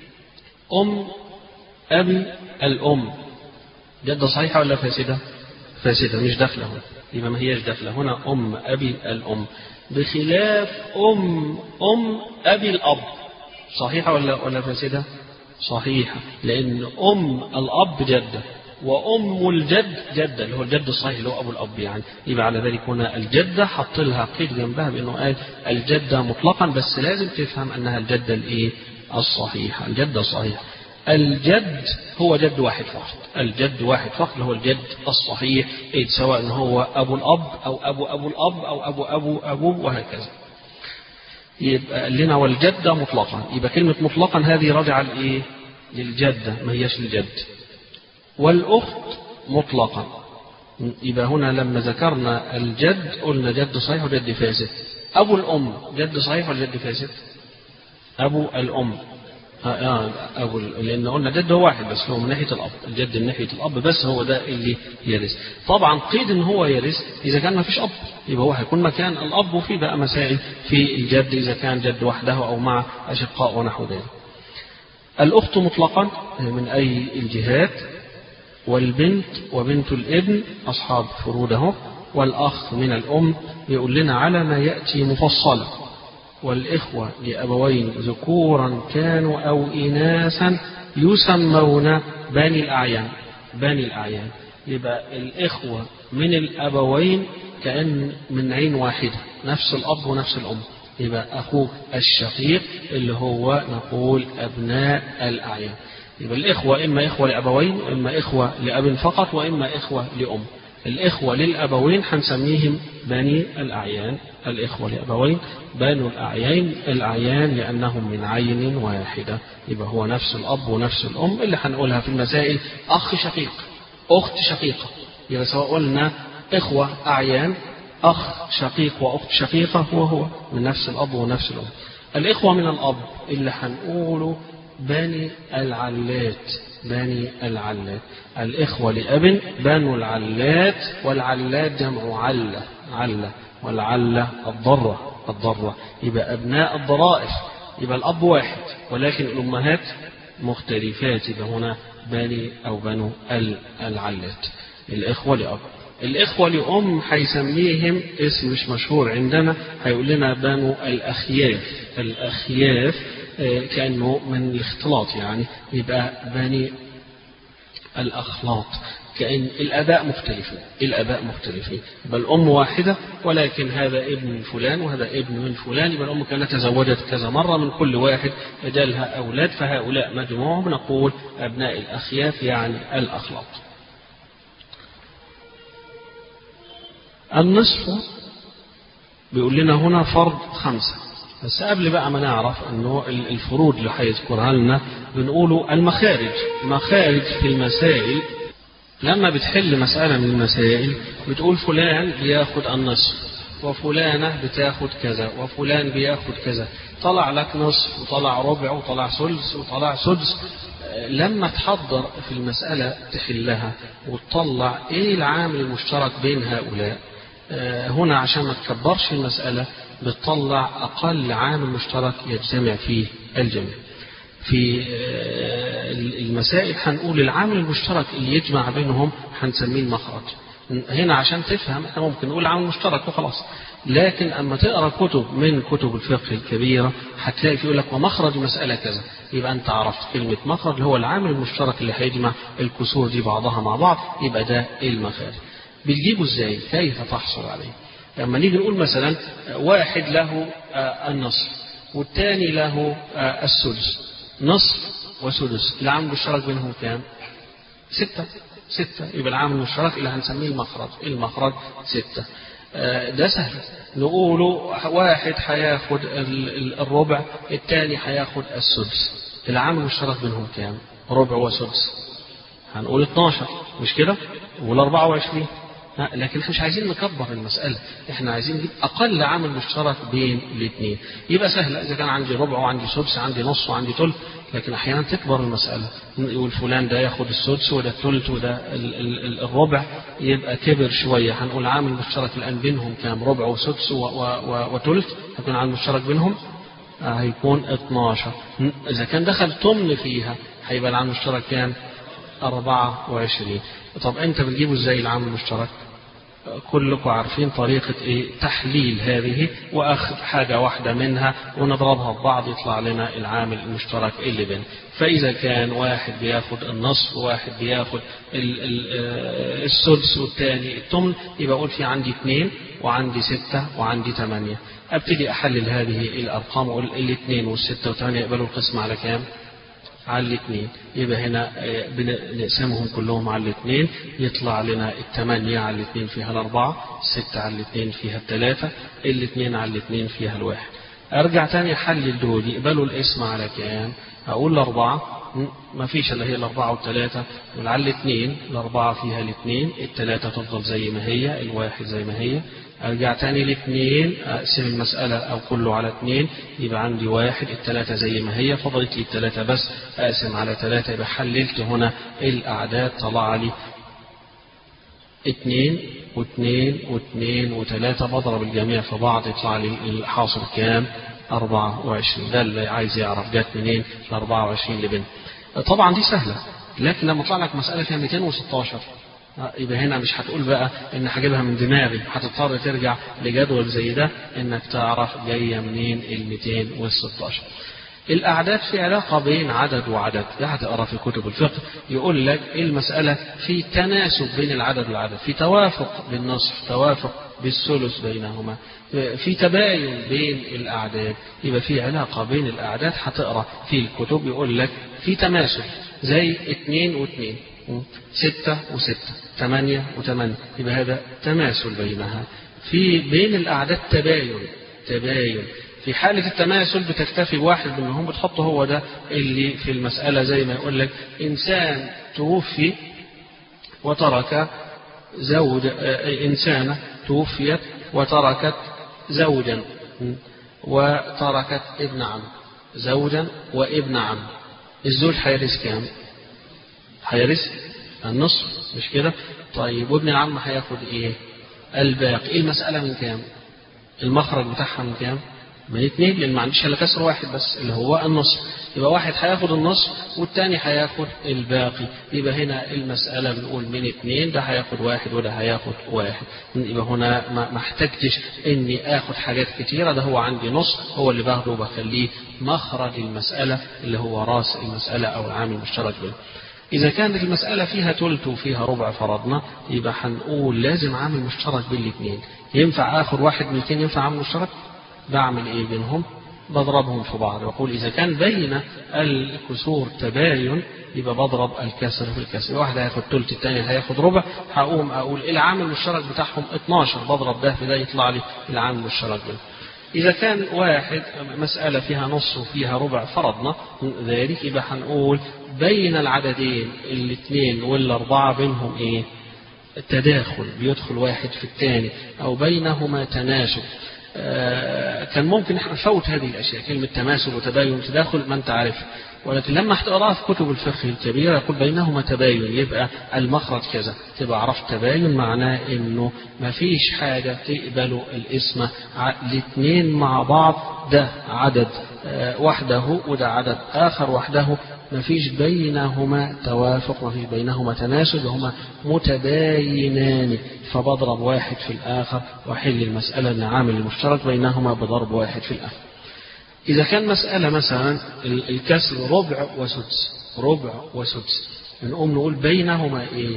أم أبي الأم جدة صحيحة ولا فاسدة؟ فاسدة مش داخلة هنا يبقى ما هياش داخلة هنا أم أبي الأم بخلاف أم أم أبي الأب صحيحة ولا ولا فاسدة؟ صحيحة لأن أم الأب جدة وأم الجد جدة اللي هو الجد الصحيح اللي هو أبو الأب يعني يبقى على ذلك هنا الجدة حط لها قيد جنبها بأنه قال الجدة مطلقا بس لازم تفهم أنها الجدة الإيه؟ الصحيحة الجدة الصحيحة الجد هو جد واحد فقط الجد واحد فقط اللي هو الجد الصحيح إيه سواء هو أبو الأب أو أبو أبو الأب أو أبو أبو أبوه وهكذا يبقى لنا والجدة مطلقا يبقى كلمة مطلقا هذه راجعة لإيه؟ للجدة ما هيش الجد والأخت مطلقا يبقى هنا لما ذكرنا الجد قلنا جد صحيح وجد فاسد أبو الأم جد صحيح ولا جد فاسد أبو الأم آه أبو لأن قلنا جد هو واحد بس هو من ناحية الأب الجد من ناحية الأب بس هو ده اللي يرث طبعا قيد إن هو يرث إذا كان ما فيش أب يبقى هو هيكون مكان الأب وفي بقى مسائل في الجد إذا كان جد وحده أو مع أشقاء ونحو ذلك الأخت مطلقا من أي الجهات والبنت وبنت الابن أصحاب فروده والأخ من الأم يقول لنا على ما يأتي مفصلا والإخوة لأبوين ذكورا كانوا أو إناثا يسمون بني الأعيان بني الأعيان يبقى الإخوة من الأبوين كأن من عين واحدة نفس الأب ونفس الأم يبقى أخوك الشقيق اللي هو نقول أبناء الأعيان يبقى الإخوة إما إخوة لأبوين وإما إخوة لأب فقط وإما إخوة لأم الإخوة للأبوين هنسميهم بني الأعيان الإخوة لأبوين بنو الأعيان الأعيان لأنهم من عين واحدة يبقى هو نفس الأب ونفس الأم اللي هنقولها في المسائل أخ شقيق أخت شقيقة يبقى سواء قلنا إخوة أعيان أخ شقيق وأخت شقيقة وهو من نفس الأب ونفس الأم الإخوة من الأب اللي هنقوله بني العلات بني العلات الإخوة لأب بنو العلات والعلات جمع علة علة والعلة الضرة الضرة يبقى أبناء الضرائر يبقى الأب واحد ولكن الأمهات مختلفات يبقى هنا بني أو بنو العلات الإخوة لأب الإخوة لأم هيسميهم اسم مش مشهور عندنا هيقول لنا بنو الأخياف الأخياف كأنه من الاختلاط يعني يبقى بني الأخلاط كأن الآباء مختلفين الآباء مختلفين يبقى الأم واحدة ولكن هذا ابن من فلان وهذا ابن من فلان يبقى الأم كانت تزوجت كذا مرة من كل واحد جالها أولاد فهؤلاء مجموعهم نقول أبناء الأخياف يعني الأخلاط النصف بيقول لنا هنا فرض خمسة بس قبل بقى ما نعرف انه الفروض اللي هيذكرها لنا بنقوله المخارج مخارج في المسائل لما بتحل مسألة من المسائل بتقول فلان بياخد النصف وفلانة بتاخد كذا وفلان بياخد كذا طلع لك نصف وطلع ربع وطلع ثلث وطلع سدس لما تحضر في المسألة تحلها وتطلع ايه العامل المشترك بين هؤلاء هنا عشان ما تكبرش المسألة بتطلع أقل عامل مشترك يجتمع فيه الجميع في المسائل هنقول العامل المشترك اللي يجمع بينهم هنسميه المخرج هنا عشان تفهم احنا ممكن نقول عامل مشترك وخلاص لكن اما تقرا كتب من كتب الفقه الكبيره هتلاقي يقول لك ومخرج مساله كذا يبقى انت عرفت كلمه مخرج اللي هو العامل المشترك اللي هيجمع الكسور دي بعضها مع بعض يبقى ده المخارج بتجيبه ازاي كيف تحصل عليه لما نيجي نقول مثلا واحد له النصف والثاني له السدس نصف وسدس العامل المشترك بينهم كام ستة ستة يبقى العامل المشترك اللي هنسميه المخرج المخرج ستة ده سهل نقوله واحد هياخد الربع الثاني هياخد السدس العامل المشترك بينهم كام ربع وسدس هنقول 12 مش كده وال 24 لكن احنا مش عايزين نكبر المسألة احنا عايزين نجيب أقل عامل مشترك بين الاثنين يبقى سهل إذا كان عندي ربع وعندي سدس عندي نص وعندي ثلث لكن أحيانا تكبر المسألة يقول فلان ده ياخد السدس وده الثلث وده الربع يبقى كبر شوية هنقول عامل مشترك الآن بينهم كام ربع وسدس وثلث هيكون عامل مشترك بينهم هيكون 12 إذا كان دخل ثمن فيها هيبقى العامل المشترك كام 24 طب انت بتجيبه ازاي العامل المشترك كلكم عارفين طريقة ايه تحليل هذه واخذ حاجة واحدة منها ونضربها ببعض يطلع لنا العامل المشترك اللي بين فاذا كان واحد بياخد النصف وواحد بياخد السدس والثاني الثمن يبقى اقول في عندي اثنين وعندي ستة وعندي ثمانية ابتدي احلل هذه الارقام واقول الاثنين والستة والثمانية يقبلوا القسم على كام؟ على الاثنين يبقى هنا بنقسمهم كلهم على الاثنين يطلع لنا الثمانية على الاثنين فيها الأربعة الستة على الاثنين فيها الثلاثة الاثنين على الاثنين فيها الواحد أرجع تاني أحلل دول يقبلوا الاسم على كام أقول الأربعة ما فيش إلا هي الأربعة والثلاثة على الاثنين الأربعة فيها الاثنين الثلاثة تفضل زي ما هي الواحد زي ما هي ارجع تاني لاثنين اقسم المسألة او كله على اثنين يبقى عندي واحد الثلاثة زي ما هي فضلت لي الثلاثة بس اقسم على ثلاثة يبقى حللت هنا الاعداد طلع لي اثنين واثنين واثنين وثلاثة بضرب الجميع في بعض يطلع لي الحاصل كام 24 ده اللي عايز يعرف جت منين ال 24 لبنت طبعا دي سهلة لكن لما يطلع لك مسألة فيها 216 يبقى هنا مش هتقول بقى ان هجيبها من دماغي هتضطر ترجع لجدول زي ده انك تعرف جايه منين ال 216 الأعداد في علاقة بين عدد وعدد ده هتقرا في كتب الفقه يقول لك المسألة في تناسب بين العدد والعدد في توافق بالنصف توافق بالثلث بينهما في تباين بين الأعداد يبقى في علاقة بين الأعداد هتقرا في الكتب يقول لك في تماثل زي اثنين واثنين ستة وستة ثمانية وثمانية يبقى هذا تماثل بينها في بين الأعداد تباين تباين في حالة التماثل بتكتفي بواحد منهم بتحطه هو ده اللي في المسألة زي ما يقول لك إنسان توفي وترك زوج إنسانة توفيت وتركت زوجا وتركت ابن عم زوجا وابن عم الزوج هيرث كام؟ هيرث النصف مش كده؟ طيب وابن العم هياخد ايه؟ الباقي، ايه المسألة من كام؟ المخرج بتاعها من كام؟ من اثنين لان ما عنديش الا كسر واحد بس اللي هو النصف يبقى واحد هياخد النصف والتاني هياخد الباقي يبقى هنا المسألة بنقول من اثنين ده هياخد واحد وده هياخد واحد يبقى هنا ما احتجتش اني اخد حاجات كتيرة ده هو عندي نص هو اللي باخده وبخليه مخرج المسألة اللي هو راس المسألة او العامل المشترك بينهم إذا كانت المسألة فيها تلت وفيها ربع فرضنا يبقى هنقول لازم عامل مشترك بين الاثنين ينفع آخر واحد من الاثنين ينفع عامل مشترك بعمل ايه بينهم بضربهم في بعض بقول اذا كان بين الكسور تباين يبقى بضرب الكسر في الكسر واحد هياخد ثلث الثاني هياخد ربع هقوم اقول العامل المشترك بتاعهم 12 بضرب ده في ده يطلع لي العامل المشترك بينهم إذا كان واحد مسألة فيها نص وفيها ربع فرضنا ذلك يبقى هنقول بين العددين الاثنين والأربعة بينهم إيه؟ تداخل بيدخل واحد في الثاني أو بينهما تناسب آه كان ممكن احنا نفوت هذه الاشياء كلمه تماثل وتباين وتداخل ما انت عارف ولكن لما هتقراها في كتب الفقه الكبيره يقول بينهما تباين يبقى المخرج كذا تبقى عرفت تباين معناه انه ما فيش حاجه تقبل الاسم الاثنين مع بعض ده عدد آه وحده وده عدد اخر وحده ما فيش بينهما توافق ما فيش بينهما تناسب هما متباينان فبضرب واحد في الآخر وحل المسألة من عامل المشترك بينهما بضرب واحد في الآخر إذا كان مسألة مثلا الكسر ربع وسدس ربع وسدس نقوم نقول بينهما إيه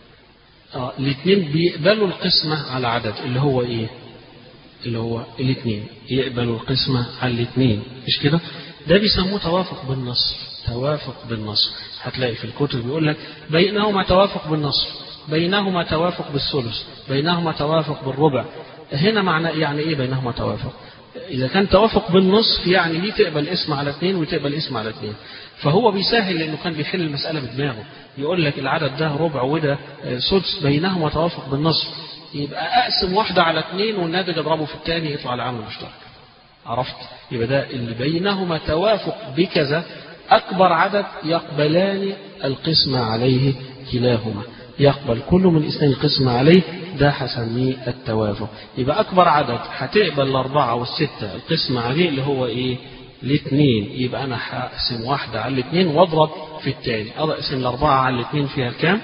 آه الاثنين بيقبلوا القسمة على عدد اللي هو إيه اللي هو الاثنين يقبلوا القسمة على الاثنين مش كده ده بيسموه توافق بالنص توافق بالنص هتلاقي في الكتب يقول لك بينهما توافق بالنص بينهما توافق بالثلث بينهما توافق بالربع هنا معنى يعني ايه بينهما توافق اذا كان توافق بالنصف يعني دي تقبل اسم على اثنين وتقبل اسم على اثنين فهو بيسهل لانه كان بيحل المساله بدماغه يقول لك العدد ده ربع وده سدس بينهما توافق بالنصف يبقى اقسم واحده على اثنين والناتج اضربه في الثاني يطلع العامل المشترك عرفت يبقى ده اللي بينهما توافق بكذا أكبر عدد يقبلان القسم عليه كلاهما يقبل كل من الاثنين القسم عليه ده هسميه التوافق يبقى أكبر عدد هتقبل الأربعة والستة القسم عليه اللي هو إيه الاثنين يبقى أنا هقسم واحدة على الاثنين وأضرب في التاني أقسم الأربعة على الاثنين فيها الكام؟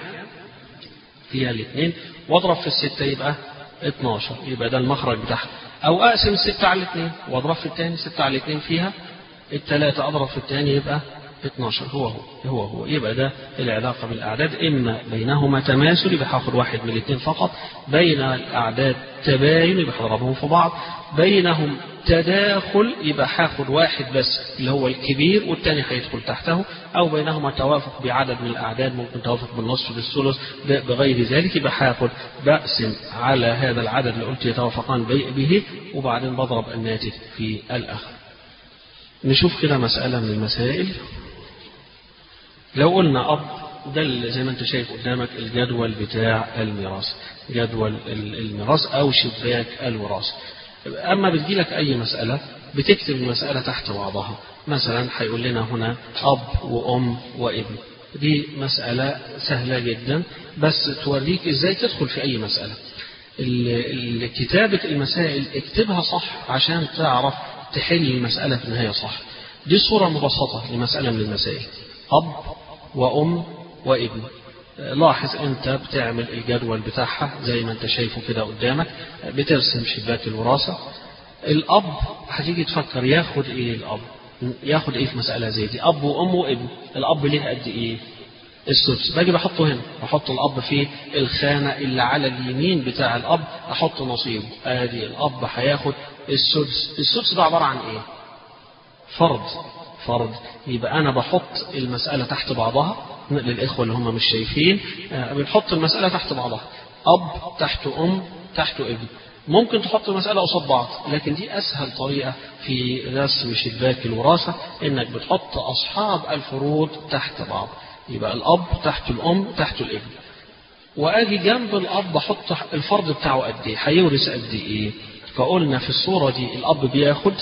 فيها الاثنين وأضرب في الستة يبقى 12 يبقى ده المخرج بتاعها أو أقسم الستة على الاثنين وأضرب في الثاني ستة على الاثنين فيها الثلاثة أضرب في الثاني يبقى 12 هو هو هو هو يبقى ده العلاقة بالأعداد إما بينهما تماثل يبقى هاخد واحد من الاثنين فقط بين الأعداد تباين يبقى هضربهم في بعض بينهم تداخل يبقى هاخد واحد بس اللي هو الكبير والثاني هيدخل تحته أو بينهما توافق بعدد من الأعداد ممكن توافق بالنصف بالثلث بغير ذلك يبقى هاخد بقسم على هذا العدد اللي قلت يتوافقان به وبعدين بضرب الناتج في الآخر نشوف كده مسألة من المسائل لو قلنا أب ده اللي زي ما انت شايف قدامك الجدول بتاع الميراث جدول الميراث أو شباك الوراثة أما بتجيلك أي مسألة بتكتب المسألة تحت بعضها مثلا هيقول لنا هنا أب وأم وابن دي مسألة سهلة جدا بس توريك إزاي تدخل في أي مسألة كتابة المسائل اكتبها صح عشان تعرف تحل المسألة في النهاية صح دي صورة مبسطة لمسألة من المسائل أب وأم وابن لاحظ أنت بتعمل الجدول بتاعها زي ما أنت شايفه كده قدامك بترسم شباك الوراثة الأب هتيجي تفكر ياخد إيه الأب ياخد إيه في مسألة زي دي أب وأم وابن الأب ليه قد إيه السدس باجي بحطه هنا بحط الأب في الخانة اللي على اليمين بتاع الأب أحط نصيبه آدي الأب هياخد السدس السدس ده عبارة عن إيه فرض فرض يبقى أنا بحط المسألة تحت بعضها للإخوة اللي هم مش شايفين بنحط المسألة تحت بعضها أب تحت أم تحت ابن ممكن تحط المسألة قصاد بعض لكن دي أسهل طريقة في رسم شباك الوراثة إنك بتحط أصحاب الفروض تحت بعض يبقى الأب تحت الأم تحت الابن وأجي جنب الأب أحط الفرض بتاعه قد إيه هيورث قد إيه فقلنا في الصورة دي الأب بياخد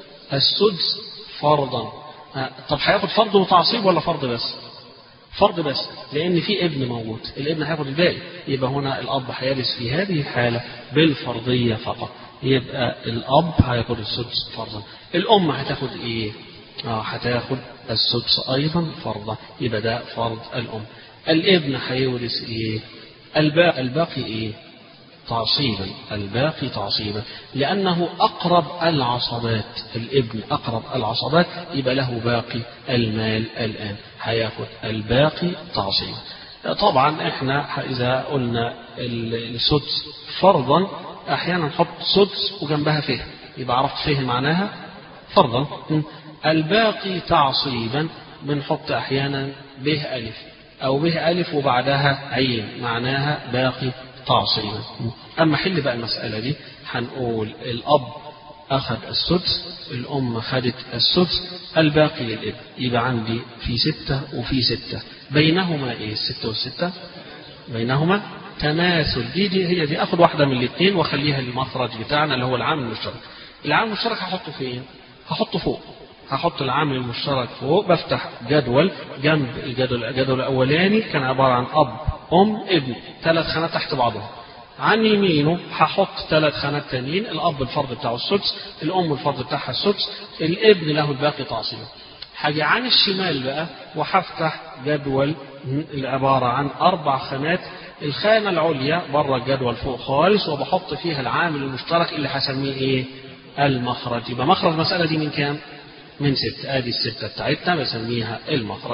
السدس فرضا طب هياخد فرض وتعصيب ولا فرض بس فرض بس لأن في ابن موجود الابن هياخد الباقي يبقى هنا الأب هيرث في هذه الحالة بالفرضية فقط يبقى الأب هياخد السدس فرضا الأم هتاخد إيه؟ اه هتاخد السدس أيضا فرضا يبقى ده فرض الأم الابن هيورث إيه؟ الباقي, الباقي إيه؟ تعصيبا الباقي تعصيبا لأنه أقرب العصبات الابن أقرب العصبات يبقى له باقي المال الآن هياخد الباقي تعصيبا طبعا احنا إذا قلنا السدس فرضا أحيانا نحط سدس وجنبها فهم يبقى عرفت فهم معناها فرضا الباقي تعصيبا بنحط أحيانا به ألف أو به ألف وبعدها عين معناها باقي تعصيبا أما حل بقى المسألة دي هنقول الأب أخذ السدس الأم خدت السدس الباقي للابن يبقى عندي في ستة وفي ستة بينهما إيه الستة والستة بينهما تماثل دي, دي هي دي أخذ واحدة من الاثنين وأخليها المخرج بتاعنا اللي هو العامل المشترك العامل المشترك هحطه فين؟ هحطه فوق هحط العامل المشترك فوق بفتح جدول جنب الجدول الجدول الاولاني كان عباره عن اب ام ابن ثلاث خانات تحت بعضهم عن يمينه هحط ثلاث خانات تانيين الاب الفرض بتاعه السدس الام الفرض بتاعها السدس الابن له الباقي تعصيبه حاجة عن الشمال بقى وهفتح جدول عبارة عن أربع خانات الخانة العليا بره الجدول فوق خالص وبحط فيها العامل المشترك اللي هسميه إيه؟ المخرج يبقى مخرج المسألة دي من كام؟ من ستة ادي الستة بتاعتنا بسميها المخرج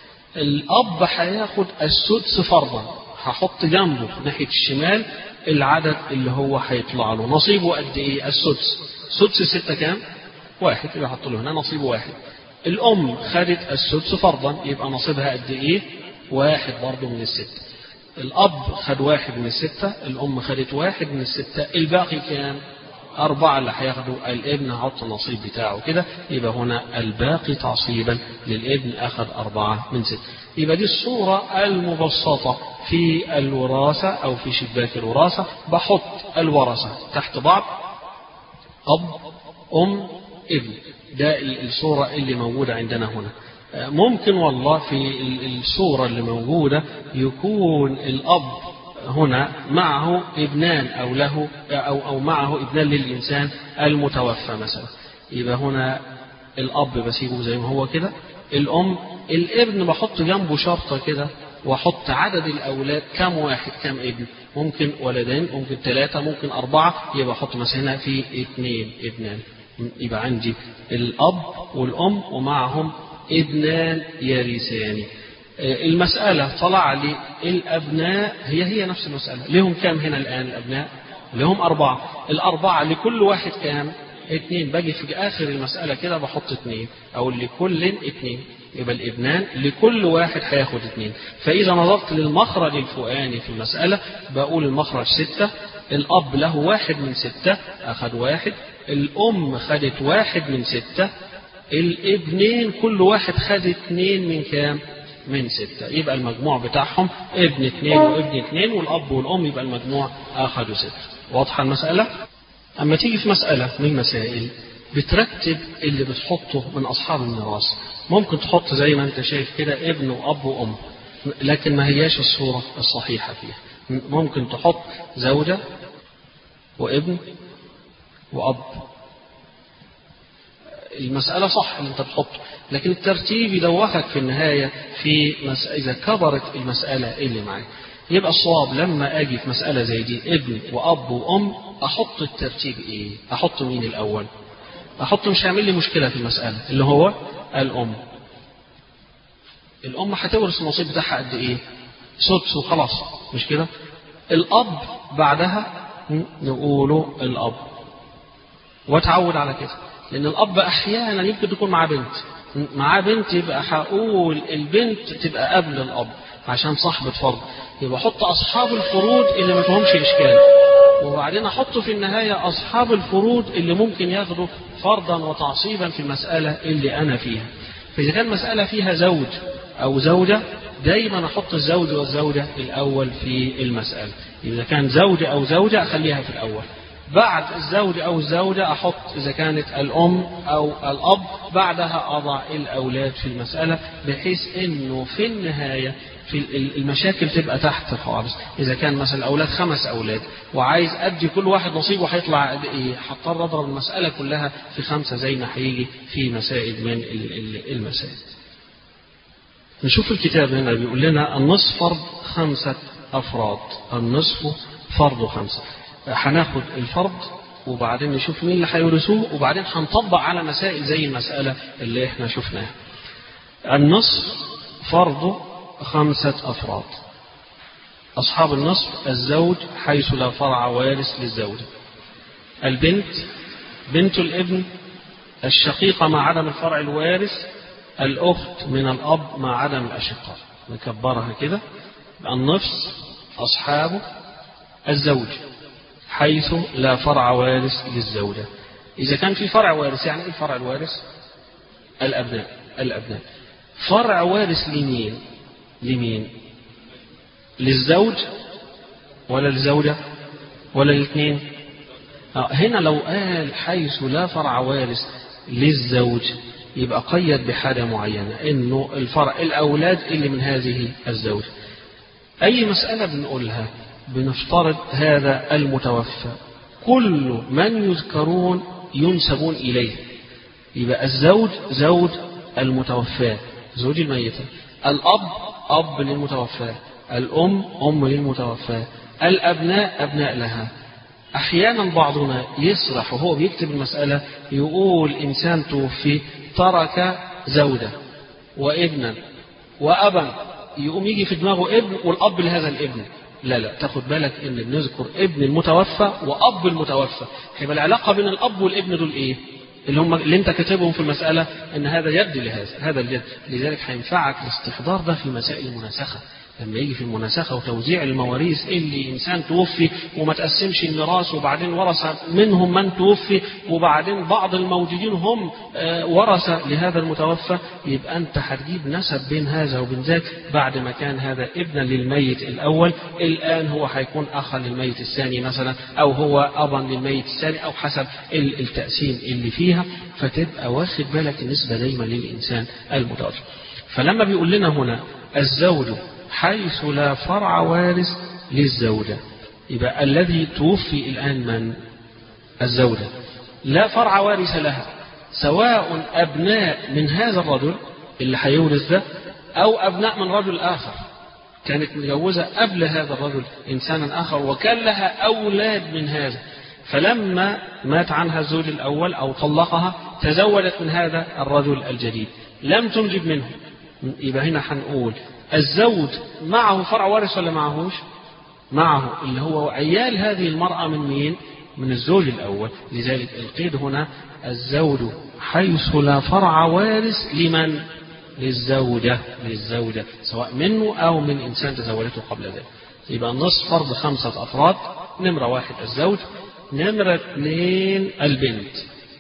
الاب هياخد السدس فرضا هحط جنبه ناحية الشمال العدد اللي هو هيطلع له نصيبه قد ايه السدس سدس الستة كام واحد يبقى احط له هنا نصيبه واحد الام خدت السدس فرضا يبقى نصيبها قد ايه واحد برضه من الستة الاب خد واحد من الستة الام خدت واحد من الستة الباقي كام أربعة اللي هياخدوا الابن هحط النصيب بتاعه كده يبقى هنا الباقي تعصيبا للابن أخذ أربعة من ستة يبقى دي الصورة المبسطة في الوراثة أو في شباك الوراثة بحط الورثة تحت بعض أب أم ابن ده الصورة اللي موجودة عندنا هنا ممكن والله في الصورة اللي موجودة يكون الأب هنا معه ابنان أو له أو أو معه ابنان للإنسان المتوفى مثلا يبقى هنا الأب بسيبه زي ما هو كده الأم الابن بحط جنبه شرطة كده واحط عدد الاولاد كم واحد كم ابن ممكن ولدين ممكن ثلاثه ممكن اربعه يبقى احط مثلا هنا في اثنين ابنان يبقى عندي الاب والام ومعهم ابنان يرثان المسألة طلع لي الأبناء هي هي نفس المسألة لهم كام هنا الآن الأبناء لهم أربعة الأربعة لكل واحد كام اثنين باجي في آخر المسألة كده بحط اثنين أو لكل اثنين يبقى الابنان لكل واحد هياخد اثنين فإذا نظرت للمخرج الفوقاني في المسألة بقول المخرج ستة الأب له واحد من ستة أخذ واحد الأم خدت واحد من ستة الابنين كل واحد خد اثنين من كام من ستة يبقى المجموع بتاعهم ابن اثنين وابن اثنين والأب والأم يبقى المجموع أخذوا ستة واضحة المسألة أما تيجي في مسألة من المسائل بترتب اللي بتحطه من أصحاب الميراث ممكن تحط زي ما أنت شايف كده ابن وأب وأم لكن ما هياش الصورة الصحيحة فيها ممكن تحط زوجة وابن وأب المسألة صح اللي أنت بتحطه لكن الترتيب يدوخك في النهاية في مس... إذا كبرت المسألة اللي معاك يبقى الصواب لما أجي في مسألة زي دي ابن وأب وأم أحط الترتيب إيه؟ أحط مين الأول؟ أحط مش هيعمل لي مشكلة في المسألة اللي هو الأم. الأم هتورث النصيب بتاعها قد إيه؟ سدس وخلاص مش كده؟ الأب بعدها نقوله الأب. واتعود على كده. لأن الأب أحيانا يمكن تكون معاه بنت. معاه بنت يبقى هقول البنت تبقى قبل الأب عشان صاحبة فرض. يبقى أحط أصحاب الفروض اللي ما فيهمش إشكال. وبعدين احط في النهاية أصحاب الفروض اللي ممكن ياخدوا فرضا وتعصيبا في المسألة اللي أنا فيها فإذا كان مسألة فيها زوج أو زوجة دايما أحط الزوج والزوجة الأول في المسألة إذا كان زوج أو زوجة أخليها في الأول بعد الزوج أو الزوجة أحط إذا كانت الأم أو الأب بعدها أضع الأولاد في المسألة بحيث أنه في النهاية في المشاكل تبقى تحت خالص إذا كان مثلا الأولاد خمس أولاد وعايز أدي كل واحد نصيبه هيطلع قد إيه هضطر أضرب المسألة كلها في خمسة زي ما هيجي في مسائل من المسائل نشوف الكتاب هنا بيقول لنا النصف فرض خمسة أفراد النصف فرض خمسة هناخد الفرض وبعدين نشوف مين اللي هيورثوه وبعدين هنطبق على مسائل زي المسألة اللي احنا شفناها النصف فرض خمسة أفراد أصحاب النصف الزوج حيث لا فرع وارث للزوجة البنت بنت الابن الشقيقة مع عدم الفرع الوارث الأخت من الأب مع عدم الأشقاء نكبرها كده النصف أصحابه الزوج حيث لا فرع وارث للزوجة إذا كان في فرع وارث يعني إيه الفرع الوارث؟ الأبناء الأبناء فرع وارث لمين؟ لمين؟ للزوج ولا للزوجة ولا الاثنين؟ هنا لو قال حيث لا فرع وارث للزوج يبقى قيد بحاجة معينة إنه الفرع الأولاد اللي من هذه الزوجة أي مسألة بنقولها بنفترض هذا المتوفى كل من يذكرون ينسبون إليه يبقى الزوج زوج المتوفى زوج الميتة الأب أب للمتوفى الأم أم للمتوفى الأبناء أبناء لها أحيانا بعضنا يسرح وهو بيكتب المسألة يقول إنسان توفي ترك زوجة وابنا وأبا يقوم يجي في دماغه ابن والأب لهذا الابن لا لا تاخد بالك ان بنذكر ابن المتوفى واب المتوفى هيبقى العلاقه بين الاب والابن دول ايه اللي هم اللي انت كاتبهم في المساله ان هذا يد لهذا هذا اليد لذلك هينفعك الاستحضار ده في مسائل المناسخه لما يجي في المناسخة وتوزيع المواريث اللي إنسان توفي وما تقسمش الميراث وبعدين ورث منهم من توفي وبعدين بعض الموجودين هم ورثة لهذا المتوفى يبقى أنت هتجيب نسب بين هذا وبين ذاك بعد ما كان هذا ابنا للميت الأول الآن هو هيكون أخا للميت الثاني مثلا أو هو أبا للميت الثاني أو حسب التقسيم اللي فيها فتبقى واخد بالك النسبة دايما للإنسان المتوفى فلما بيقول لنا هنا الزوج حيث لا فرع وارث للزوجة يبقى الذي توفي الآن من الزوجة لا فرع وارث لها سواء أبناء من هذا الرجل اللي هيورث ده أو أبناء من رجل آخر كانت متجوزة قبل هذا الرجل إنسانا آخر وكان لها أولاد من هذا فلما مات عنها الزوج الأول أو طلقها تزوجت من هذا الرجل الجديد لم تنجب منه يبقى هنا هنقول الزوج معه فرع وارث ولا معهوش معه اللي هو عيال هذه المرأة من مين من الزوج الأول لذلك القيد هنا الزوج حيث لا فرع وارث لمن للزوجة للزوجة سواء منه أو من إنسان تزوجته قبل ذلك يبقى النصف فرض خمسة أفراد نمرة واحد الزوج نمرة اثنين البنت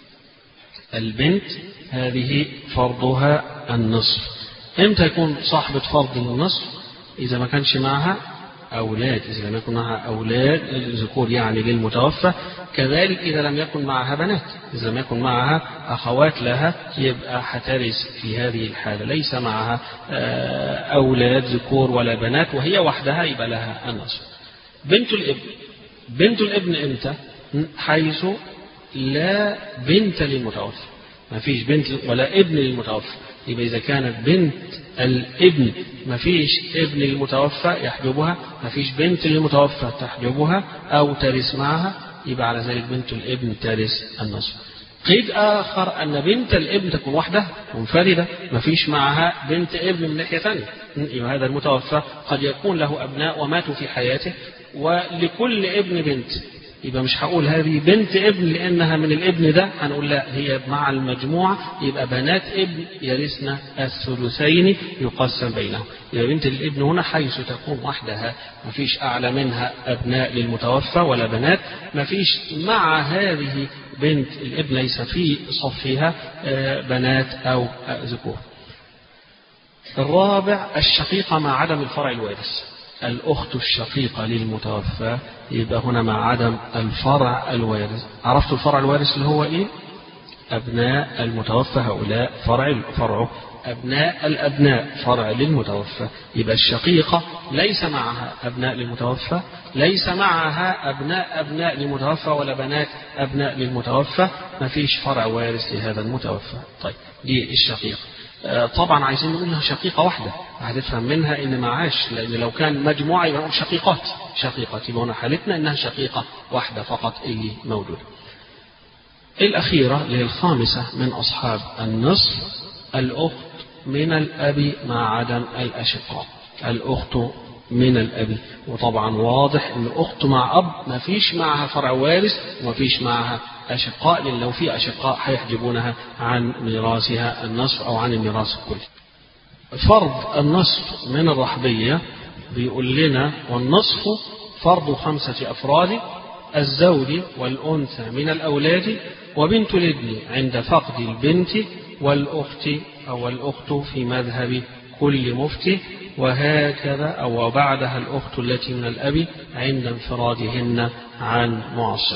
البنت هذه فرضها النصف امتى يكون صاحبة فرض النصف إذا ما كانش معها أولاد إذا لم يكن معها أولاد الذكور يعني للمتوفى كذلك إذا لم يكن معها بنات إذا لم يكن معها أخوات لها يبقى هترث في هذه الحالة ليس معها أولاد ذكور ولا بنات وهي وحدها يبقى لها النصف بنت الابن بنت الابن امتى حيث لا بنت للمتوفى ما فيش بنت ولا ابن للمتوفى يبقى إذا كانت بنت الابن ما فيش ابن للمتوفى يحجبها ما فيش بنت للمتوفى تحجبها أو ترث معها يبقى على ذلك بنت الابن ترث النصف قيد آخر أن بنت الابن تكون وحدها منفردة ما فيش معها بنت ابن من ناحية ثانية يبقى هذا المتوفى قد يكون له أبناء وماتوا في حياته ولكل ابن بنت يبقى مش هقول هذه بنت ابن لانها من الابن ده هنقول لا هي مع المجموعه يبقى بنات ابن يرثن الثلثين يقسم بينهم يبقى بنت الابن هنا حيث تكون وحدها ما فيش اعلى منها ابناء للمتوفى ولا بنات ما فيش مع هذه بنت الابن ليس في صفها بنات او ذكور الرابع الشقيقة مع عدم الفرع الوارث الأخت الشقيقة للمتوفى يبقى هنا مع عدم الفرع الوارث عرفت الفرع الوارث اللي هو إيه أبناء المتوفى هؤلاء فرع فرعه أبناء الأبناء فرع للمتوفى يبقى الشقيقة ليس معها أبناء للمتوفى ليس معها أبناء أبناء للمتوفى ولا بنات أبناء للمتوفى ما فيش فرع وارث لهذا المتوفى طيب دي الشقيقة طبعا عايزين نقول لها شقيقة واحدة هتفهم منها ان معاش لان لو كان مجموعة يبقى نقول شقيقات شقيقات يبقى هنا حالتنا انها شقيقة واحدة فقط اللي موجودة الأخيرة اللي هي الخامسة من أصحاب النصف الأخت من الأب مع عدم الأشقاء الأخت من الأب وطبعا واضح أن أخت مع أب ما فيش معها فرع وارث وما فيش معها أشقاء لأن لو في أشقاء هيحجبونها عن ميراثها النصف أو عن الميراث الكلي فرض النصف من الرحبية بيقول لنا والنصف فرض خمسة أفراد الزوج والأنثى من الأولاد وبنت الابن عند فقد البنت والأخت أو الأخت في مذهب كل مفتي وهكذا أو بعدها الأخت التي من الأب عند انفرادهن عن معصب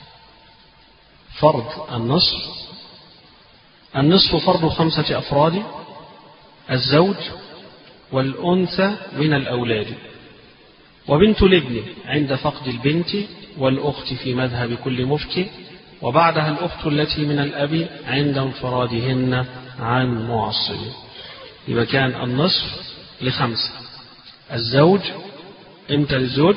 فرض النصف النصف فرض خمسة أفراد الزوج والأنثى من الأولاد وبنت الابن عند فقد البنت والأخت في مذهب كل مفتي وبعدها الأخت التي من الأب عند انفرادهن عن معصب يبقى كان النصف لخمسة الزوج امتى للزوج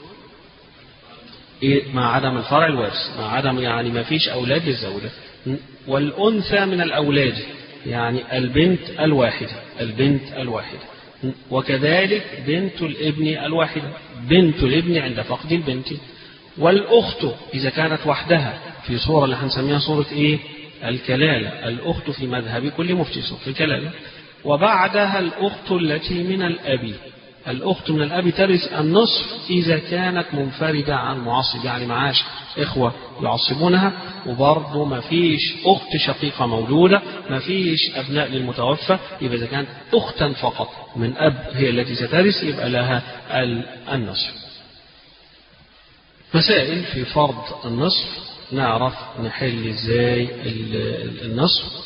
إيه مع عدم الفرع الوارث مع عدم يعني ما فيش أولاد للزوجة والأنثى من الأولاد يعني البنت الواحدة البنت الواحدة وكذلك بنت الابن الواحدة بنت الابن عند فقد البنت والأخت إذا كانت وحدها في صورة اللي هنسميها صورة إيه الكلالة الأخت في مذهب كل مفتي صورة الكلالة وبعدها الأخت التي من الأب الأخت من الأب ترث النصف إذا كانت منفردة عن معصب يعني معاش إخوة يعصبونها وبرضه ما فيش أخت شقيقة موجودة ما فيش أبناء للمتوفى يبقى إذا كانت أختا فقط من أب هي التي سترث يبقى لها النصف مسائل في فرض النصف نعرف نحل ازاي النصف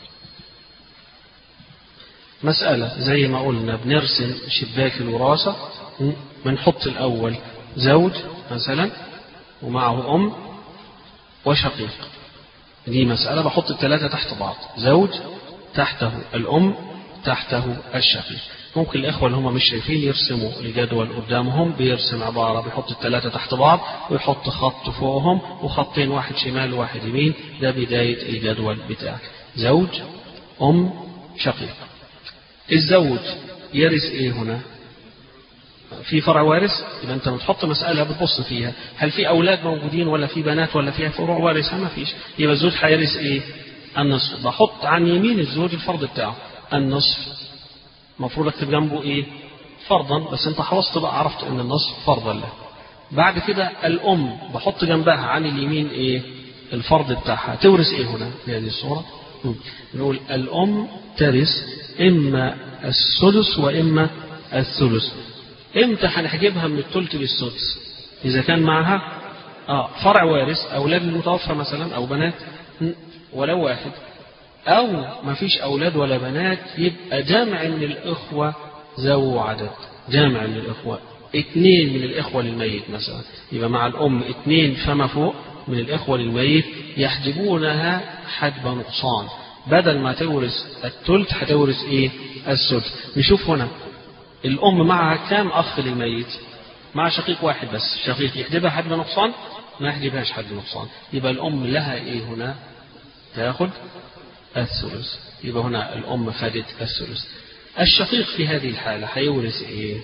مسألة زي ما قلنا بنرسم شباك الوراثة بنحط الأول زوج مثلا ومعه أم وشقيق دي مسألة بحط الثلاثة تحت بعض زوج تحته الأم تحته الشقيق ممكن الإخوة اللي هم مش شايفين يرسموا الجدول قدامهم بيرسم عبارة بيحط الثلاثة تحت بعض ويحط خط فوقهم وخطين واحد شمال وواحد يمين ده بداية الجدول بتاعك زوج أم شقيق الزوج يرث ايه هنا في فرع وارث يبقى انت بتحط مساله بتبص فيها هل في اولاد موجودين ولا في بنات ولا فيها فروع وارثه ما فيش يبقى الزوج هيرث ايه النصف بحط عن يمين الزوج الفرض بتاعه النصف المفروض اكتب جنبه ايه فرضا بس انت خلاص تبقى عرفت ان النصف فرضا له بعد كده الام بحط جنبها عن اليمين ايه الفرض بتاعها تورث ايه هنا في هذه الصوره نقول الام ترث إما السدس وإما الثلث إمتى هنحجبها من الثلث للسدس إذا كان معها آه فرع وارث أولاد المتوفى مثلا أو بنات ولو واحد أو ما فيش أولاد ولا بنات يبقى جامع من الإخوة ذو عدد جامع من الإخوة اثنين من الإخوة للميت مثلا يبقى مع الأم اثنين فما فوق من الإخوة للميت يحجبونها حجب نقصان بدل ما تورث الثلث هتورث ايه؟ السدس. نشوف هنا الأم معها كام أخ للميت؟ مع شقيق واحد بس، شقيق يحجبها حد نقصان؟ ما يحجبهاش حد نقصان، يبقى الأم لها إيه هنا؟ تاخد الثلث، يبقى هنا الأم خدت الثلث. الشقيق في هذه الحالة هيورث إيه؟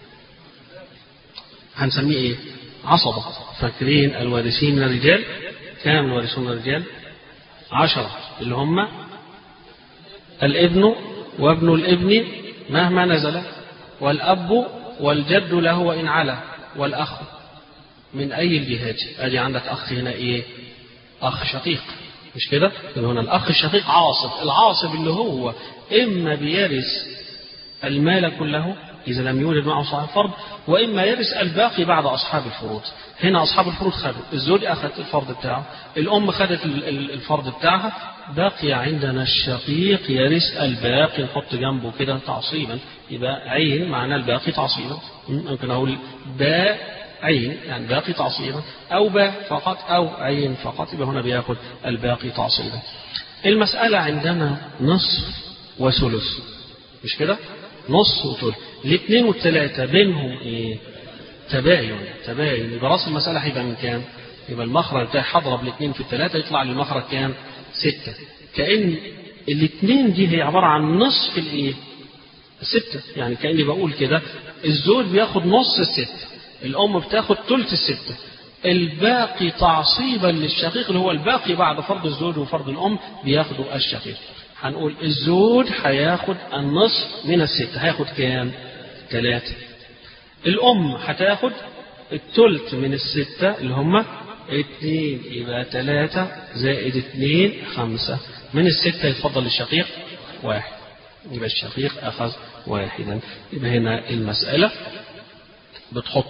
هنسميه إيه؟ عصبة، فاكرين الوارثين من الرجال؟ كام الوارثون من الرجال؟ عشرة اللي هم الابن وابن الابن مهما نزل والأب والجد له وإن علا والأخ من أي الجهات أدي عندك أخ هنا إيه أخ شقيق مش كده هنا الأخ الشقيق عاصب العاصب اللي هو إما بيرث المال كله إذا لم يولد معه صاحب فرض وإما يرث الباقي بعد أصحاب الفروض هنا أصحاب الفروض خدوا الزوج أخذ الفرض بتاعه الأم خدت الفرض الفرض بتاعها بقي عندنا الشقيق يرث الباقي نحط جنبه كده تعصيبا يبقى عين معنى الباقي تعصيبا ممكن أقول باء عين يعني باقي تعصيبا أو باء فقط أو عين فقط يبقى هنا بياخد الباقي تعصيبا المسألة عندنا نصف وثلث مش كده نص وثلث الاثنين والثلاثة بينهم ايه تباين تباين يبقى راس المسألة هيبقى من كام؟ يبقى المخرج بتاعي هضرب الاثنين في الثلاثة يطلع لي المخرج كام؟ ستة كأن الاثنين دي هي عبارة عن نصف الايه؟ ستة يعني كأني بقول كده الزوج بياخد نص الستة الأم بتاخد ثلث الستة الباقي تعصيبا للشقيق اللي هو الباقي بعد فرض الزوج وفرض الأم بياخدوا الشقيق هنقول الزوج هياخد النصف من الستة هياخد كام؟ ثلاثة الأم هتاخد التلت من الستة اللي هم اتنين يبقى تلاتة زائد اتنين خمسة من الستة يفضل الشقيق واحد يبقى الشقيق أخذ واحدا يبقى هنا المسألة بتحط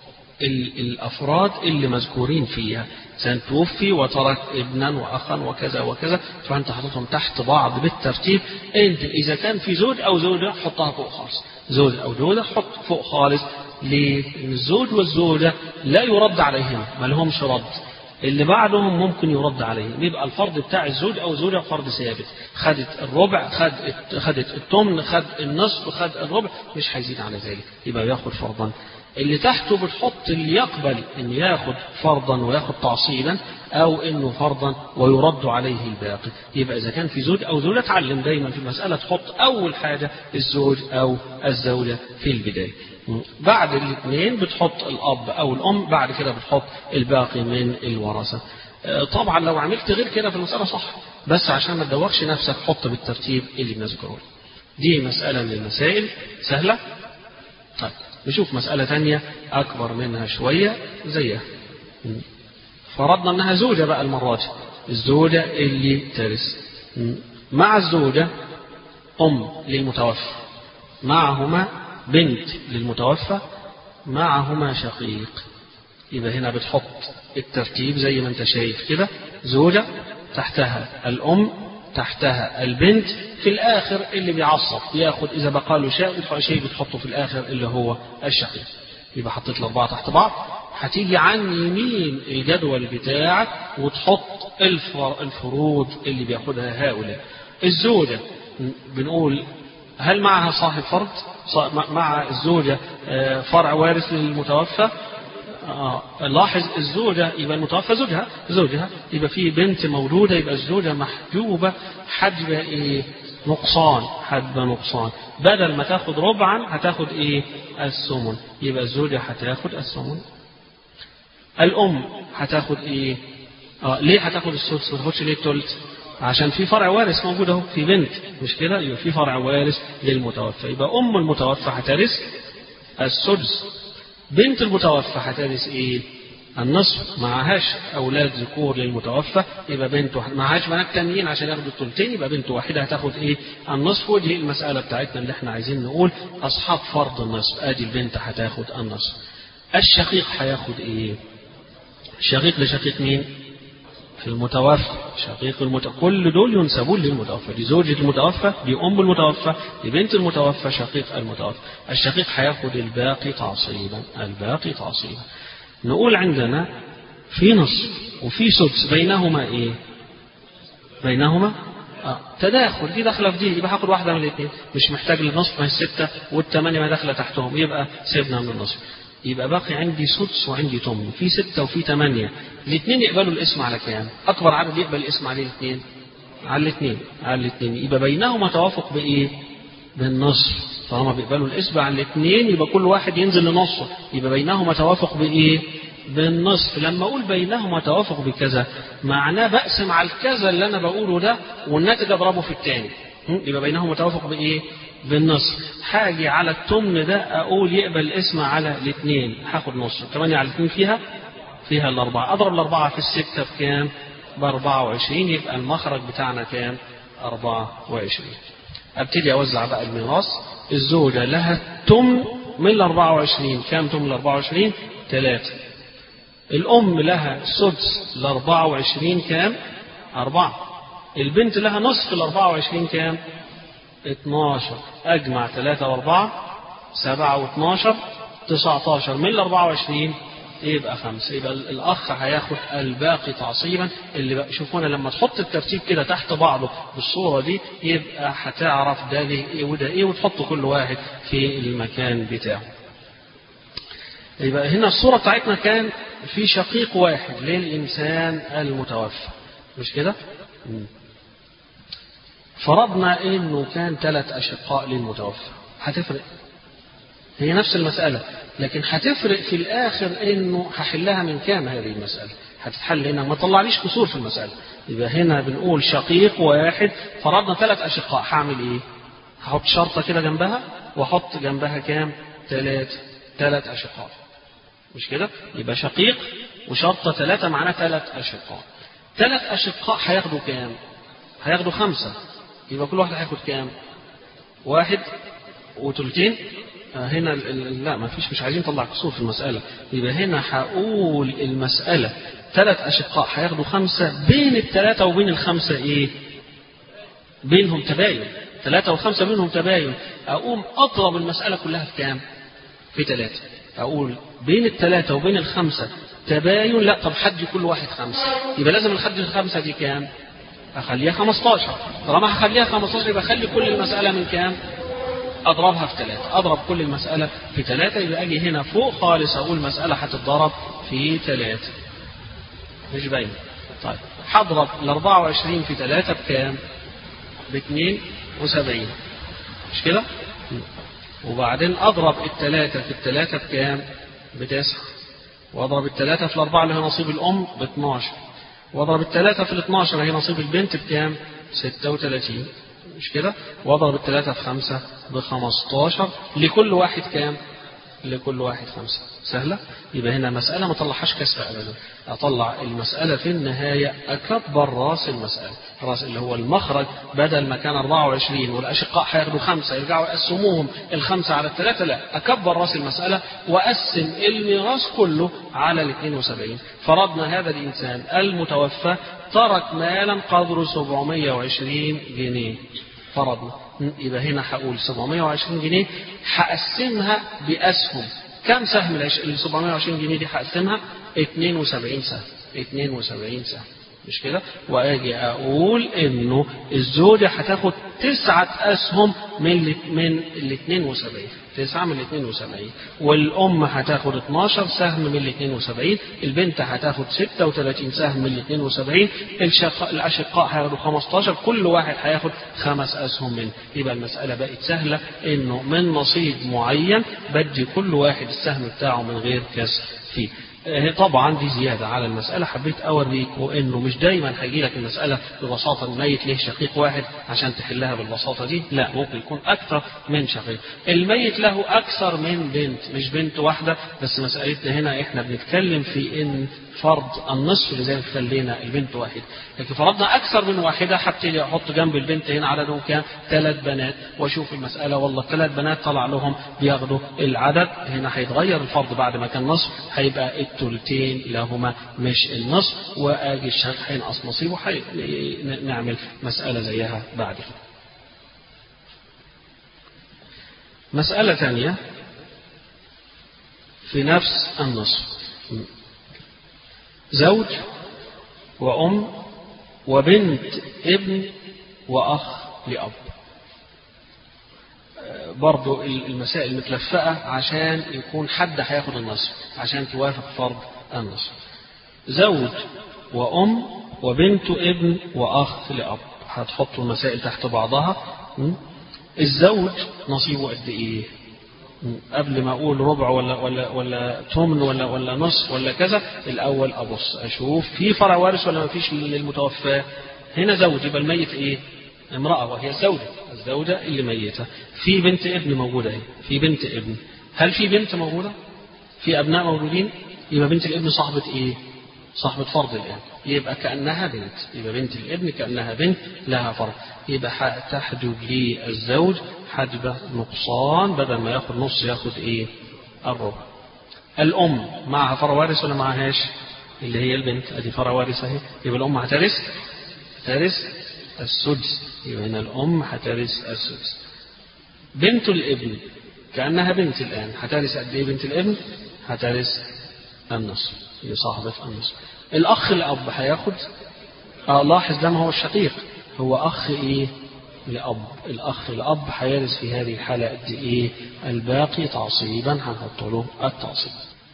الأفراد اللي مذكورين فيها إنسان توفي وترك ابنا وأخا وكذا وكذا فأنت حطيتهم تحت بعض بالترتيب أنت إذا كان في زوج أو زوجة حطها فوق خالص زوج أو زوجة حط فوق خالص ليه؟ الزوج والزوجة لا يرد عليهم ما لهمش رد اللي بعدهم ممكن يرد عليهم يبقى الفرض بتاع الزوج او زوجه فرض ثابت خدت الربع خد خدت الثمن خد النصف خد الربع مش هيزيد على ذلك يبقى ياخد فرضا اللي تحته بتحط اللي يقبل ان ياخد فرضا وياخد تعصيبا او انه فرضا ويرد عليه الباقي يبقى اذا كان في زوج او زوجه اتعلم دايما في المساله تحط اول حاجه الزوج او الزوجه في البدايه بعد الاثنين بتحط الاب او الام بعد كده بتحط الباقي من الورثه طبعا لو عملت غير كده في المساله صح بس عشان ما تدوخش نفسك حط بالترتيب اللي بنذكره دي مساله من المسائل سهله طيب نشوف مسألة تانية أكبر منها شوية زيها فرضنا أنها زوجة بقى المرة دي الزوجة اللي ترث مع الزوجة أم للمتوفى معهما بنت للمتوفى معهما شقيق يبقى هنا بتحط الترتيب زي ما انت شايف كده زوجة تحتها الأم تحتها البنت في الآخر اللي بيعصب ياخد إذا بقى له شيء شيء بتحطه في الآخر اللي هو الشقيق يبقى حطيت الأربعة تحت بعض هتيجي عن يمين الجدول بتاعك وتحط الفروض اللي بياخدها هؤلاء الزوجة بنقول هل معها صاحب فرض مع الزوجة فرع وارث للمتوفى آه. لاحظ الزوجة يبقى المتوفى زوجها زوجها يبقى في بنت مولودة يبقى الزوجة محجوبة حجب ايه نقصان حجب نقصان بدل ما تاخد ربعا هتاخد ايه الثمن يبقى الزوجة هتاخد الثمن الأم هتاخد ايه آه ليه هتاخد السدس ما تاخدش ليه التلت عشان في فرع وارث موجود اهو في بنت مش كده يبقى في فرع وارث للمتوفى يبقى أم المتوفى هترث السدس بنت المتوفى هترث ايه؟ النصف معهاش اولاد ذكور للمتوفى يبقى بنت واحد معهاش بنات تانيين عشان ياخدوا الثلثين يبقى بنت واحده هتاخد ايه؟ النصف ودي المساله بتاعتنا اللي احنا عايزين نقول اصحاب فرض النصف ادي البنت هتاخد النصف. الشقيق هياخد ايه؟ شقيق لشقيق مين؟ في المتوفى شقيق المتوفى كل دول ينسبون للمتوفى دي زوجة المتوفى دي أم المتوفى دي بنت المتوفى شقيق المتوفى الشقيق هياخد الباقي تعصيبا الباقي تعصيبا نقول عندنا في نصف وفي سدس بينهما ايه بينهما آه. تداخل دي داخله في دي يبقى هاخد واحده من الاثنين مش محتاج للنصف ما هي السته والثمانيه ما داخله تحتهم يبقى سيبنا من النصف يبقى باقي عندي سدس وعندي تمن في ستة وفي ثمانية الاثنين يقبلوا الاسم على كام أكبر عدد يقبل الاسم عليه الاثنين على الاثنين على الاثنين يبقى بينهما توافق بإيه بالنصف طالما بيقبلوا الاسم على الاثنين يبقى كل واحد ينزل لنصه يبقى بينهما توافق بإيه بالنصف لما أقول بينهما توافق بكذا معناه بقسم على الكذا اللي أنا بقوله ده والناتج أضربه في الثاني يبقى بينهما توافق بإيه بالنص حاجي على التمن ده اقول يقبل الاسم على الاثنين هاخد نص 8 على الاثنين فيها فيها الاربعه اضرب الاربعه في السته بكام ب 24 يبقى المخرج بتاعنا كام 24 ابتدي اوزع بقى الميراث الزوجه لها تمن من ال 24 كام تمن ال 24 3 الام لها سدس ال 24 كام 4 البنت لها نصف ال 24 كام 12 أجمع 3 و4 7 و12 19 من ال 24 يبقى 5 يبقى الأخ هياخد الباقي تعصيبا اللي بقى شوفونا لما تحط الترتيب كده تحت بعضه بالصورة دي يبقى هتعرف ده ليه إيه وده إيه وتحط كل واحد في المكان بتاعه. يبقى هنا الصورة بتاعتنا كان في شقيق واحد للإنسان المتوفى مش كده؟ فرضنا انه كان ثلاث اشقاء للمتوفى هتفرق هي نفس المسألة لكن هتفرق في الآخر إنه هحلها من كام هذه المسألة هتتحل هنا ما طلعليش كسور في المسألة يبقى هنا بنقول شقيق واحد فرضنا ثلاث أشقاء هعمل إيه؟ هحط شرطة كده جنبها وأحط جنبها كام؟ ثلاث ثلاث أشقاء مش كده يبقى شقيق وشرطة ثلاثة معناه ثلاث أشقاء ثلاث أشقاء هياخدوا كام هياخدوا خمسة يبقى كل واحد هياخد كام واحد وثلثين آه، هنا ال- ال- لا ما فيش مش عايزين نطلع كسور في المسألة يبقى هنا هقول المسألة ثلاث أشقاء هياخدوا خمسة بين الثلاثة وبين الخمسة إيه؟ بينهم تباين ثلاثة وخمسة بينهم تباين أقوم أضرب المسألة كلها في كام؟ في ثلاثة أقول بين الثلاثة وبين الخمسة تباين لا طب حد كل واحد خمسة يبقى لازم الحد الخمسة دي كام؟ أخليها 15 طالما هخليها 15 يبقى أخلي كل المسألة من كام؟ أضربها في ثلاثة أضرب كل المسألة في ثلاثة يبقى أجي هنا فوق خالص أقول مسألة هتتضرب في ثلاثة مش باين طيب هضرب ال 24 في ثلاثة بكام؟ ب 72 مش كده؟ وبعدين أضرب الثلاثة في الثلاثة بكام؟ بتسعة وأضرب الثلاثة في الأربعة اللي هي نصيب الأم ب 12 وأضرب الثلاثة في ال 12 اللي هي نصيب البنت بكام؟ 36 مش كده؟ وأضرب الثلاثة في خمسة ب 15 لكل واحد كام؟ لكل واحد خمسة سهلة يبقى هنا مسألة ما طلعهاش كسر أبدا أطلع المسألة في النهاية أكبر راس المسألة راس اللي هو المخرج بدل ما كان 24 والأشقاء هياخدوا خمسة يرجعوا يقسموهم الخمسة على الثلاثة لا أكبر راس المسألة وأقسم الميراث كله على ال 72 فرضنا هذا الإنسان المتوفى ترك مالا قدره 720 جنيه فرضنا يبقى هنا هقول 720 جنيه هقسمها بأسهم كم سهم ال 720 جنيه دي هقسمها 72 سهم 72 سهم مش كده واجي اقول انه الزوجه هتاخد تسعه اسهم من ال من ال 72 تسعه من ال 72 والام هتاخد 12 سهم من ال 72 البنت هتاخد 36 سهم من ال 72 الشق... الاشقاء هياخدوا 15 كل واحد هياخد خمس اسهم منه يبقى المساله بقت سهله انه من نصيب معين بدي كل واحد السهم بتاعه من غير كسر فيه طبعا دي زيادة على المسألة حبيت أوريكم إنه مش دايما هيجي لك المسألة ببساطة الميت له شقيق واحد عشان تحلها بالبساطة دي لا ممكن يكون أكثر من شقيق الميت له أكثر من بنت مش بنت واحدة بس مسألتنا هنا إحنا بنتكلم في إن فرض النصف لذلك خلينا البنت واحد لكن فرضنا أكثر من واحدة هبتدي أحط جنب البنت هنا عددهم كام ثلاث بنات وأشوف المسألة والله ثلاث بنات طلع لهم بياخدوا العدد هنا هيتغير الفرض بعد ما كان نصف هيبقى الثلثين لهما مش النصف وآجي الشيخ هينقص نصيبه نعمل مسألة زيها بعد كده مسألة ثانية في نفس النصف زوج وأم وبنت ابن وأخ لأب برضو المسائل متلفقة عشان يكون حد هياخد النصف عشان توافق فرض النصف زوج وأم وبنت ابن وأخ لأب هتحطوا المسائل تحت بعضها الزوج نصيبه قد إيه قبل ما اقول ربع ولا ولا ولا ثمن ولا ولا نصف ولا كذا الاول ابص اشوف في فرع وارث ولا ما فيش للمتوفى هنا زوج يبقى الميت ايه امراه وهي الزوجه الزوجه اللي ميته في بنت ابن موجوده اهي في بنت ابن هل في بنت موجوده في ابناء موجودين يبقى بنت الابن صاحبه ايه صاحبة فرض الآن يبقى كأنها بنت يبقى بنت الابن كأنها بنت لها فرض يبقى تحجب لي الزوج حجب نقصان بدل ما ياخد نص ياخد ايه الربع الأم معها فرع وارث ولا معهاش اللي هي البنت ادي فرع وارث اهي يبقى الأم هترث ترث السدس يبقى هنا الأم هترث السدس بنت الابن كأنها بنت الآن هترث قد ايه بنت الابن هترث النصف هي صاحبة النصف الأخ الأب هياخد آه لاحظ ده ما هو الشقيق هو أخ إيه لأب الأخ الأب هيرث في هذه الحالة قد إيه الباقي تعصيبا هنحط له التعصيب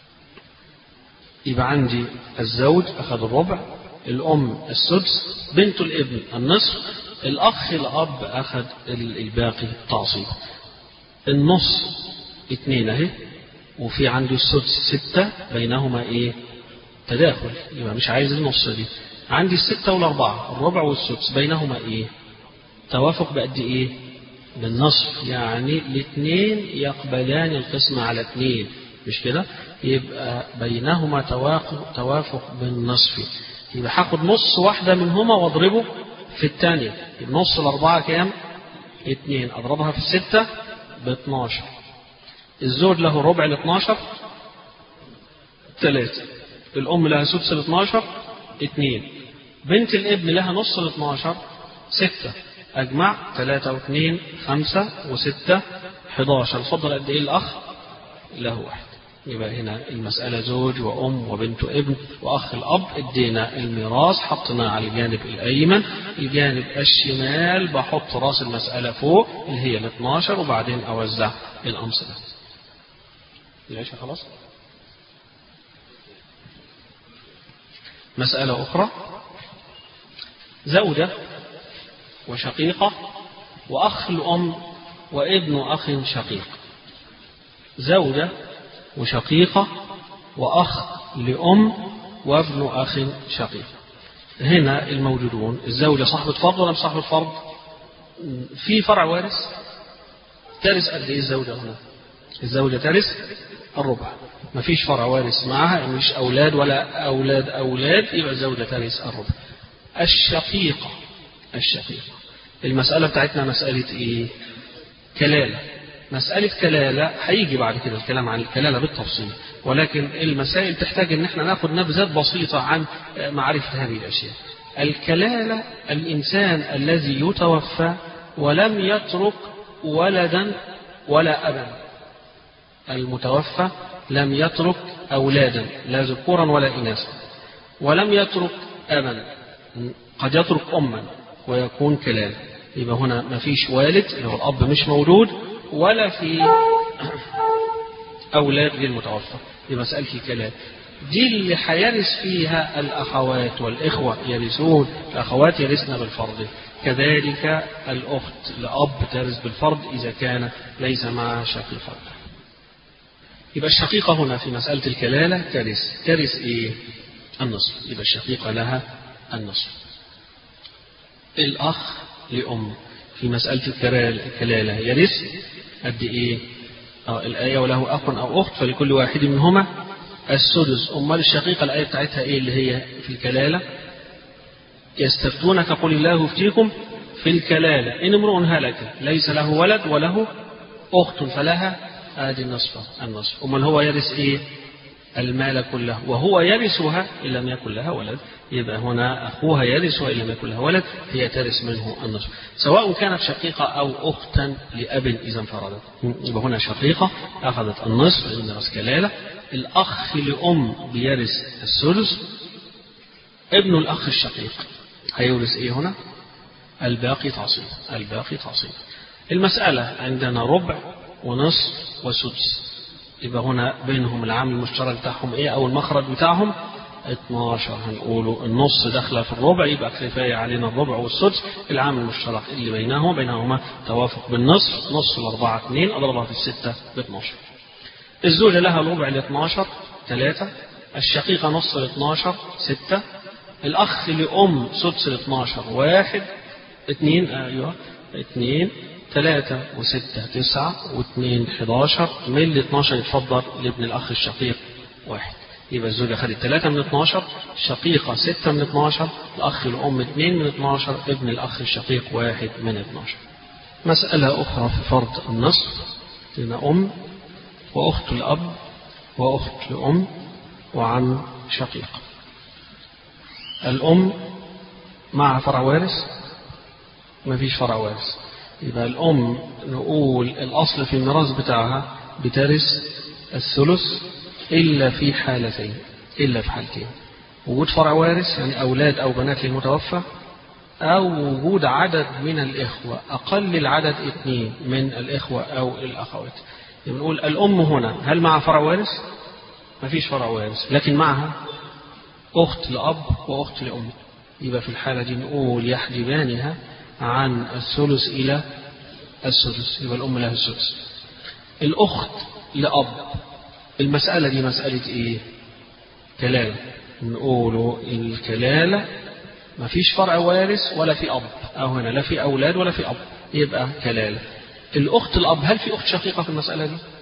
يبقى عندي الزوج أخذ الربع الأم السدس بنت الابن النصف الأخ الأب أخذ الباقي تعصيب النص اتنين أهي وفي عندي السدس ستة بينهما إيه تداخل يبقى مش عايز النص دي عندي الستة والأربعة الربع والسدس بينهما إيه توافق بقد إيه بالنصف يعني الاثنين يقبلان القسمة على اثنين مش كده يبقى بينهما توافق, توافق بالنصف يبقى هاخد نص واحدة منهما واضربه في الثانية نص الأربعة كام اتنين أضربها في الستة ب 12 الزوج له ربع ال 12 ثلاثة الأم لها سدس ال 12 اثنين بنت الابن لها نص ال 12 ستة أجمع ثلاثة واثنين خمسة وستة 11 الفضل قد إيه الأخ؟ له واحد يبقى هنا المسألة زوج وأم وبنت ابن وأخ الأب ادينا الميراث حطنا على الجانب الأيمن الجانب الشمال بحط راس المسألة فوق اللي هي ال 12 وبعدين أوزع الأمثلة العشاء خلاص مسألة أخرى زوجة وشقيقة وأخ الأم وابن أخ شقيق زوجة وشقيقة وأخ لأم وابن أخ شقيق هنا الموجودون الزوجة صاحبة فرض ولا مش صاحبة فرض في فرع وارث ترث قد ايه الزوجة هنا الزوجة ترث الربع ما فيش فرع وارث معها مش أولاد ولا أولاد أولاد يبقى الزوجة ترث الربع الشقيقة الشقيقة المسألة بتاعتنا مسألة إيه كلالة مسألة كلالة هيجي بعد كده الكلام عن الكلالة بالتفصيل ولكن المسائل تحتاج ان احنا ناخد نبذات بسيطة عن معرفة هذه الأشياء الكلالة الإنسان الذي يتوفى ولم يترك ولدا ولا أبا المتوفى لم يترك أولادا لا ذكورا ولا إناثا ولم يترك أبا قد يترك أما ويكون كلالة يبقى هنا ما فيش والد اللي هو الأب مش موجود ولا في أولاد للمتوفى دي مسألة الكلام دي اللي هيرث فيها الأخوات والإخوة يرثون الأخوات يرثن بالفرض كذلك الأخت لأب ترث بالفرض إذا كان ليس معها شقيق فرض يبقى الشقيقة هنا في مسألة الكلالة ترث ترث إيه؟ النصف يبقى الشقيقة لها النصف الأخ لأم في مسألة الكلالة يرث قد إيه؟ آه الآية وله أخ أو أخت فلكل واحد منهما السدس أمال الشقيقة الآية بتاعتها إيه اللي هي في الكلالة؟ يستفتونك قل الله يفتيكم في الكلالة إن امرؤ هلك ليس له ولد وله أخت فلها آدي النصف النصف أمال هو يرث إيه؟ المال كله وهو يرثها إن لم يكن لها ولد يبقى هنا أخوها يرثها إن لم يكن لها ولد هي ترث منه النصف سواء كانت شقيقة أو أختا لأب إذا انفردت يبقى هنا شقيقة أخذت النصف الميراث كلالة الأخ لأم بيرث الثلث ابن الأخ الشقيق هيورث إيه هنا؟ الباقي تعصيب الباقي تعصيب المسألة عندنا ربع ونصف وسدس يبقى هنا بينهم العامل المشترك بتاعهم ايه او المخرج بتاعهم 12 هنقوله النص داخله في الربع يبقى كفايه علينا الربع والسدس العامل المشترك اللي بينهما بينهما توافق بالنصف نص الأربعة اثنين أضربها في الستة ب 12 الزوجة لها الربع ال 12 ثلاثة الشقيقة نص ال 12 ستة الأخ لأم سدس ال 12 واحد اثنين أيوه اثنين ثلاثة وستة تسعة واثنين حداشر من ال 12 يتفضل لابن الأخ الشقيق واحد يبقى الزوجة خدت ثلاثة من 12 الشقيقة ستة من 12 الأخ الأم اثنين من 12 ابن الأخ الشقيق واحد من 12 مسألة أخرى في فرض النصف لنا أم وأخت الأب وأخت لأم وعم شقيق الأم مع فرع وارث ما فيش فرع وارث يبقى الأم نقول الأصل في الميراث بتاعها بترث الثلث إلا في حالتين إلا في حالتين وجود فرع وارث يعني أولاد أو بنات للمتوفى أو وجود عدد من الإخوة أقل العدد اثنين من الإخوة أو الأخوات يبقى نقول الأم هنا هل مع فرع وارث؟ ما فيش فرع وارث لكن معها أخت لأب وأخت لأم يبقى في الحالة دي نقول يحجبانها عن الثلث إلى السدس يبقى الأم لها السدس الأخت لأب المسألة دي مسألة إيه؟ كلالة نقول الكلالة ما فيش فرع وارث ولا في أب أو هنا لا في أولاد ولا في أب يبقى كلالة الأخت الأب هل في أخت شقيقة في المسألة دي؟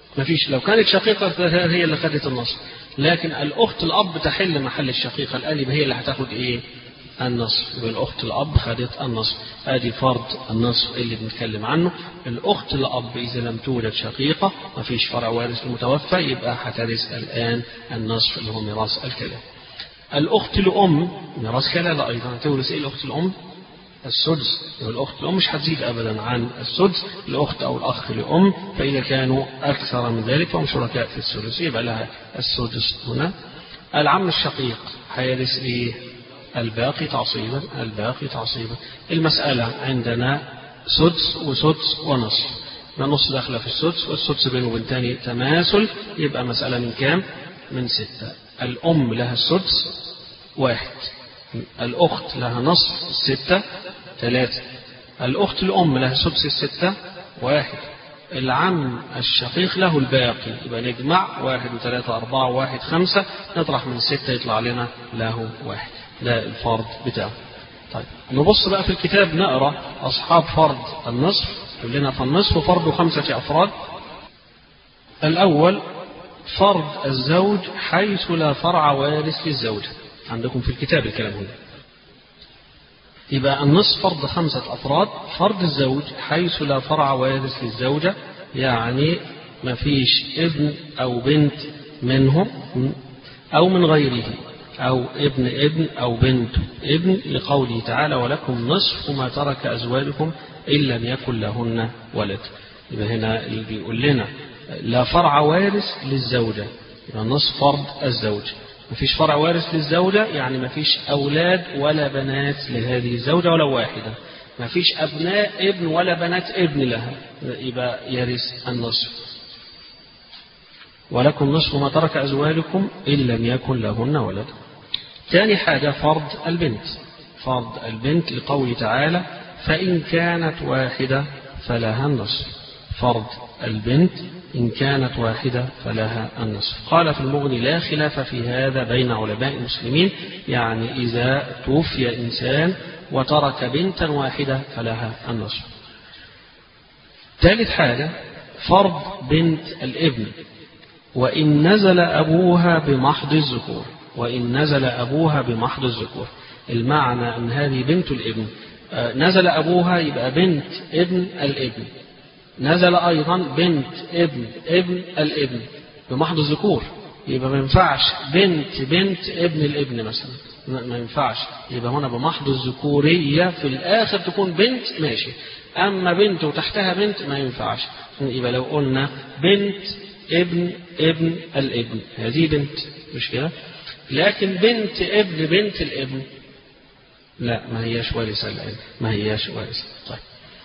ما فيش لو كانت شقيقة هي اللي خدت النصف لكن الأخت الأب تحل محل الشقيقة الآن يبقى هي اللي هتاخد إيه؟ النصف يبقى الأخت الأب خدت النصف ادي فرض النصف اللي بنتكلم عنه الأخت الأب إذا لم تولد شقيقة ما فيش فرع وارث المتوفى يبقى هترث الآن النصف اللي هو ميراث الكلام الأخت لأم ميراث كلالة أيضا تورث إيه الأخت الأم؟ السدس والأخت الأم مش هتزيد أبدا عن السدس الأخت أو الأخ لأم فإذا كانوا أكثر من ذلك فهم شركاء في الثلث يبقى لها السدس هنا العم الشقيق هيرث إيه؟ الباقي تعصيبا الباقي تعصيبا المسألة عندنا سدس وسدس ونصف نص داخلة في السدس والسدس بينه وبين تاني تماثل يبقى مسألة من كام؟ من ستة الأم لها السدس واحد الأخت لها نصف الستة ثلاثة الأخت الأم لها سدس الستة واحد العم الشقيق له الباقي يبقى نجمع واحد وثلاثة أربعة واحد خمسة نطرح من ستة يطلع لنا له واحد ده الفرض بتاعه طيب نبص بقى في الكتاب نقرا أصحاب فرض النصف كلنا فالنصف فرض خمسة أفراد الأول فرض الزوج حيث لا فرع وارث للزوجة عندكم في الكتاب الكلام هنا يبقى النصف فرض خمسة أفراد فرض الزوج حيث لا فرع وارث للزوجة يعني ما فيش ابن أو بنت منهم أو من غيره أو ابن ابن أو بنت ابن لقوله تعالى ولكم نصف ما ترك أزواجكم إن لم يكن لهن ولد يبقى هنا اللي بيقول لنا لا فرع وارث للزوجة يبقى نصف فرض الزوج ما فيش فرع وارث للزوجة يعني ما فيش أولاد ولا بنات لهذه الزوجة ولا واحدة ما فيش أبناء ابن ولا بنات ابن لها يبقى يرث النصف ولكم نصف ما ترك أزواجكم إن لم يكن لهن ولد ثاني حاجة فرض البنت فرض البنت لقوله تعالى فإن كانت واحدة فلها النصف فرض البنت إن كانت واحدة فلها النصف قال في المغني لا خلاف في هذا بين علماء المسلمين يعني إذا توفي إنسان وترك بنتا واحدة فلها النصف ثالث حاجة فرض بنت الابن وإن نزل أبوها بمحض الذكور وإن نزل أبوها بمحض الذكور المعنى أن هذه بنت الابن نزل أبوها يبقى بنت ابن الابن نزل أيضا بنت ابن ابن الابن بمحض الذكور يبقى ما ينفعش بنت بنت ابن الابن مثلا ما ينفعش يبقى هنا بمحض الذكورية في الآخر تكون بنت ماشي أما بنت وتحتها بنت ما ينفعش يبقى لو قلنا بنت ابن ابن الابن هذه بنت مش كده لكن بنت ابن بنت الابن لا ما هياش وارثة الآن ما هياش وارثة طيب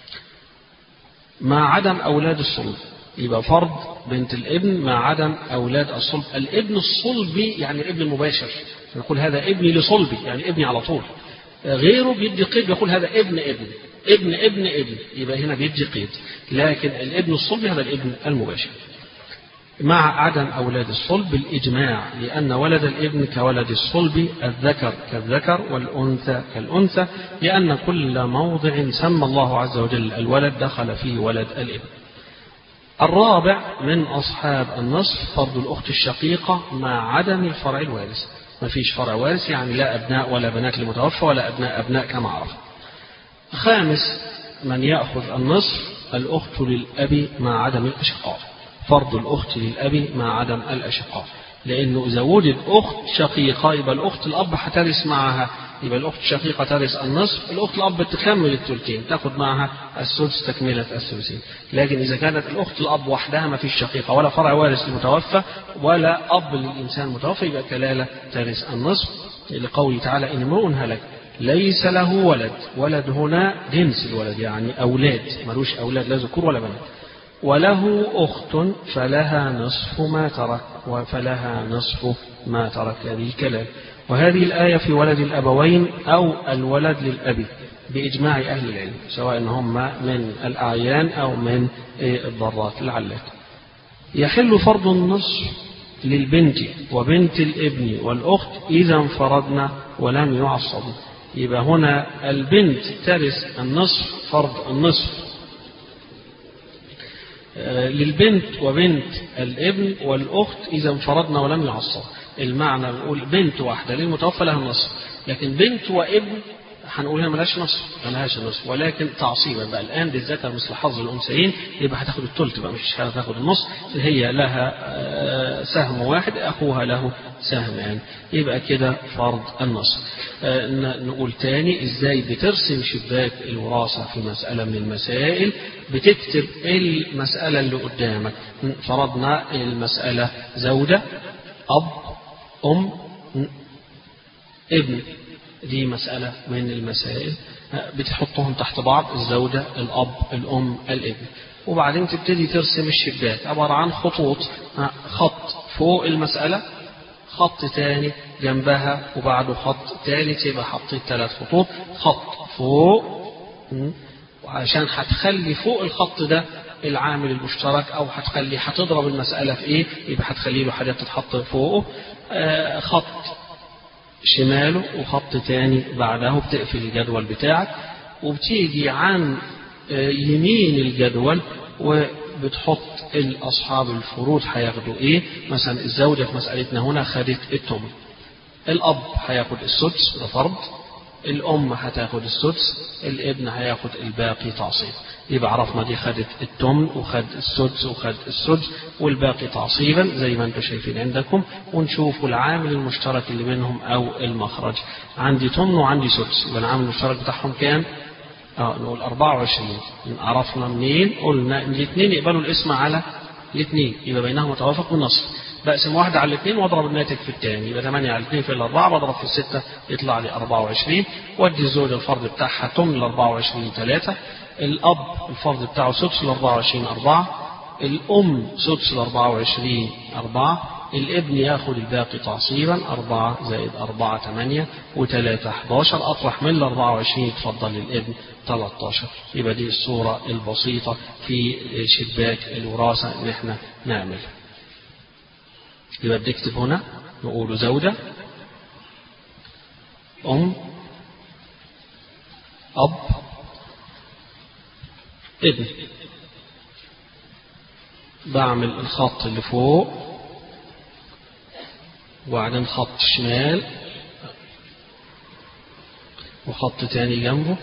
مع عدم أولاد الصلب يبقى فرض بنت الابن مع عدم أولاد الصلب الابن الصلبي يعني الابن المباشر نقول هذا ابني لصلبي يعني ابني على طول غيره بيدي قيد يقول هذا ابن ابن ابن ابن ابن يبقى هنا بيدي قيد لكن الابن الصلبي هذا الابن المباشر مع عدم أولاد الصلب بالإجماع لأن ولد الابن كولد الصلب الذكر كالذكر والأنثى كالأنثى لأن كل موضع سمى الله عز وجل الولد دخل فيه ولد الابن الرابع من أصحاب النصف فرض الأخت الشقيقة مع عدم الفرع الوارث ما فيش فرع وارث يعني لا أبناء ولا بنات لمتوفى ولا أبناء أبناء كما عرف خامس من يأخذ النصف الأخت للأب مع عدم الأشقاء فرض الأخت للأب مع عدم الأشقاء لأنه إذا وجد أخت شقيقة يبقى الأخت الأب هترث معها يبقى الأخت الشقيقة ترث النصف الأخت الأب تكمل الثلثين تاخد معها السدس تكملة الثلثين لكن إذا كانت الأخت الأب وحدها ما فيش شقيقة ولا فرع وارث للمتوفى ولا أب للإنسان المتوفى يبقى كلالة ترث النصف لقوله تعالى إن امرؤ هلك ليس له ولد ولد هنا جنس الولد يعني أولاد ملوش أولاد لا ذكور ولا بنات وله أخت فلها نصف ما ترك فلها نصف ما ترك هذه الكلام وهذه الآية في ولد الأبوين أو الولد للأب بإجماع أهل العلم سواء هم من الأعيان أو من الضرات العلات يحل فرض النصف للبنت وبنت الابن والأخت إذا انفردنا ولم يعصبوا يبقى هنا البنت ترث النصف فرض النصف آه، للبنت وبنت الابن والأخت إذا انفردنا ولم يعصر المعنى نقول بنت واحدة للمتوفى لها النصف لكن بنت وابن هنقول هنا ملهاش نصف ملهاش نصف ولكن تعصيبا بقى الان للذكر مثل حظ الانثيين يبقى هتاخد الثلث بقى مش هتاخد النص هي لها آه، سهم واحد اخوها له سهمان يعني يبقى كده فرض النصف آه، نقول تاني ازاي بترسم شباك الوراثه في مساله من المسائل بتكتب المساله اللي قدامك فرضنا المساله زوجه اب ام ابن دي مسألة من المسائل بتحطهم تحت بعض الزوجة الأب الأم الابن وبعدين تبتدي ترسم الشباك عبارة عن خطوط خط فوق المسألة خط تاني جنبها وبعده خط تالت يبقى حطيت ثلاث خطوط خط فوق وعشان هتخلي فوق الخط ده العامل المشترك او هتخلي هتضرب المسألة في ايه يبقى هتخلي له حاجات تتحط فوقه آه خط شماله وخط تاني بعده بتقفل الجدول بتاعك وبتيجي عن يمين الجدول وبتحط الأصحاب الفروض هياخدوا إيه مثلا الزوجة في مسألتنا هنا خدت التمن الأب هياخد السدس ده فرض الأم هتاخد السدس الابن هياخد الباقي تعصيب يبقى عرفنا دي خدت التمن وخد السدس وخد السدس والباقي تعصيبا زي ما انتم شايفين عندكم ونشوف العامل المشترك اللي منهم او المخرج عندي تمن وعندي سدس يبقى العامل المشترك بتاعهم كام؟ اه نقول 24 عرفنا منين؟ قلنا ان الاثنين يقبلوا الاسم على الاثنين يبقى بينهما توافق بالنصف بقسم واحدة على الاثنين واضرب الناتج في الثاني يبقى 8 على الاثنين في الأربعة بضرب في الستة يطلع لي 24 وادي الزوج الفرد بتاعها تمن ال 24 3 الأب الفرد بتاعه سدس ال 24 4 الأم سدس ال 24 4 الابن ياخد الباقي تعصيبا 4 زائد 4 8 و3 11 أطرح من ال 24 يتفضل الابن 13 يبقى دي الصورة البسيطة في شباك الوراثة اللي احنا نعملها يبقى بنكتب هنا نقول زوجة أم أب ابن بعمل الخط اللي فوق وبعدين خط شمال وخط تاني جنبه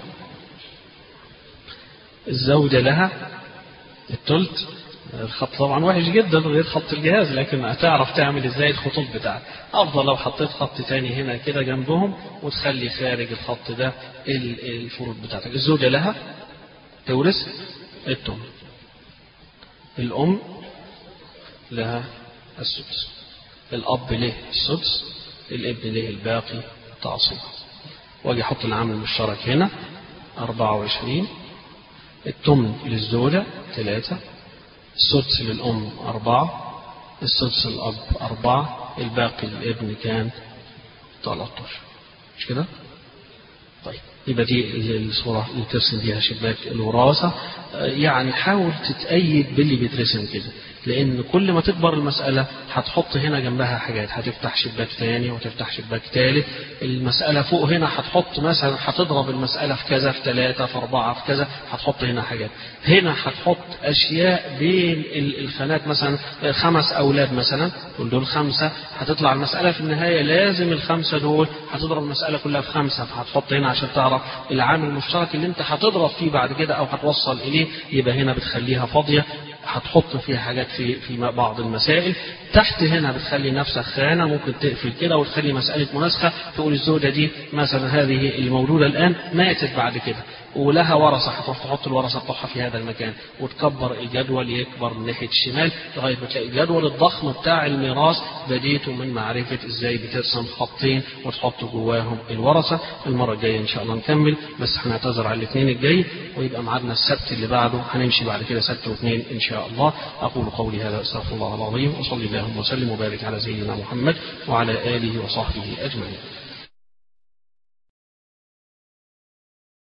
الزوجة لها التلت الخط طبعا وحش جدا غير خط الجهاز لكن هتعرف تعمل ازاي الخطوط بتاعتك افضل لو حطيت خط تاني هنا كده جنبهم وتخلي خارج الخط ده الفروض بتاعتك الزوجة لها تورث التمن الأم لها السدس الأب له السدس الابن له الباقي تعصيب واجي احط العامل المشترك هنا 24 التمن للزوجة ثلاثة السدس للأم أربعة السدس الأب أربعة الباقي للابن كان 13 مش كده؟ طيب يبقى دي الصورة اللي ترسم بيها شباك الوراثة يعني حاول تتأيد باللي بيترسم كده لأن كل ما تكبر المسألة هتحط هنا جنبها حاجات هتفتح شباك ثاني وتفتح شباك ثالث المسألة فوق هنا هتحط مثلا هتضرب المسألة في كذا في ثلاثة في أربعة في كذا هتحط هنا حاجات هنا هتحط أشياء بين الخانات مثلا خمس أولاد مثلا تقول دول خمسة هتطلع المسألة في النهاية لازم الخمسة دول هتضرب المسألة كلها في خمسة فهتحط هنا عشان تعرف العامل المشترك اللي انت هتضرب فيه بعد كده أو هتوصل إليه يبقى هنا بتخليها فاضية هتحط فيها حاجات في في بعض المسائل تحت هنا بتخلي نفسك خانة ممكن تقفل كده وتخلي مسألة مناسخة تقول الزوجة دي مثلا هذه المولودة الآن ماتت بعد كده ولها ورثة هتروح تحط الورثة بتوعها في هذا المكان وتكبر الجدول يكبر من ناحية الشمال لغاية ما تلاقي الجدول الضخم بتاع الميراث بديته من معرفة ازاي بترسم خطين وتحط جواهم الورثة المرة الجاية ان شاء الله نكمل بس هنعتذر على الاثنين الجاي ويبقى ميعادنا السبت اللي بعده هنمشي بعد كده سبت واثنين ان شاء الله اقول قولي هذا استغفر الله العظيم وصلي اللهم وسلم وبارك على سيدنا محمد وعلى اله وصحبه اجمعين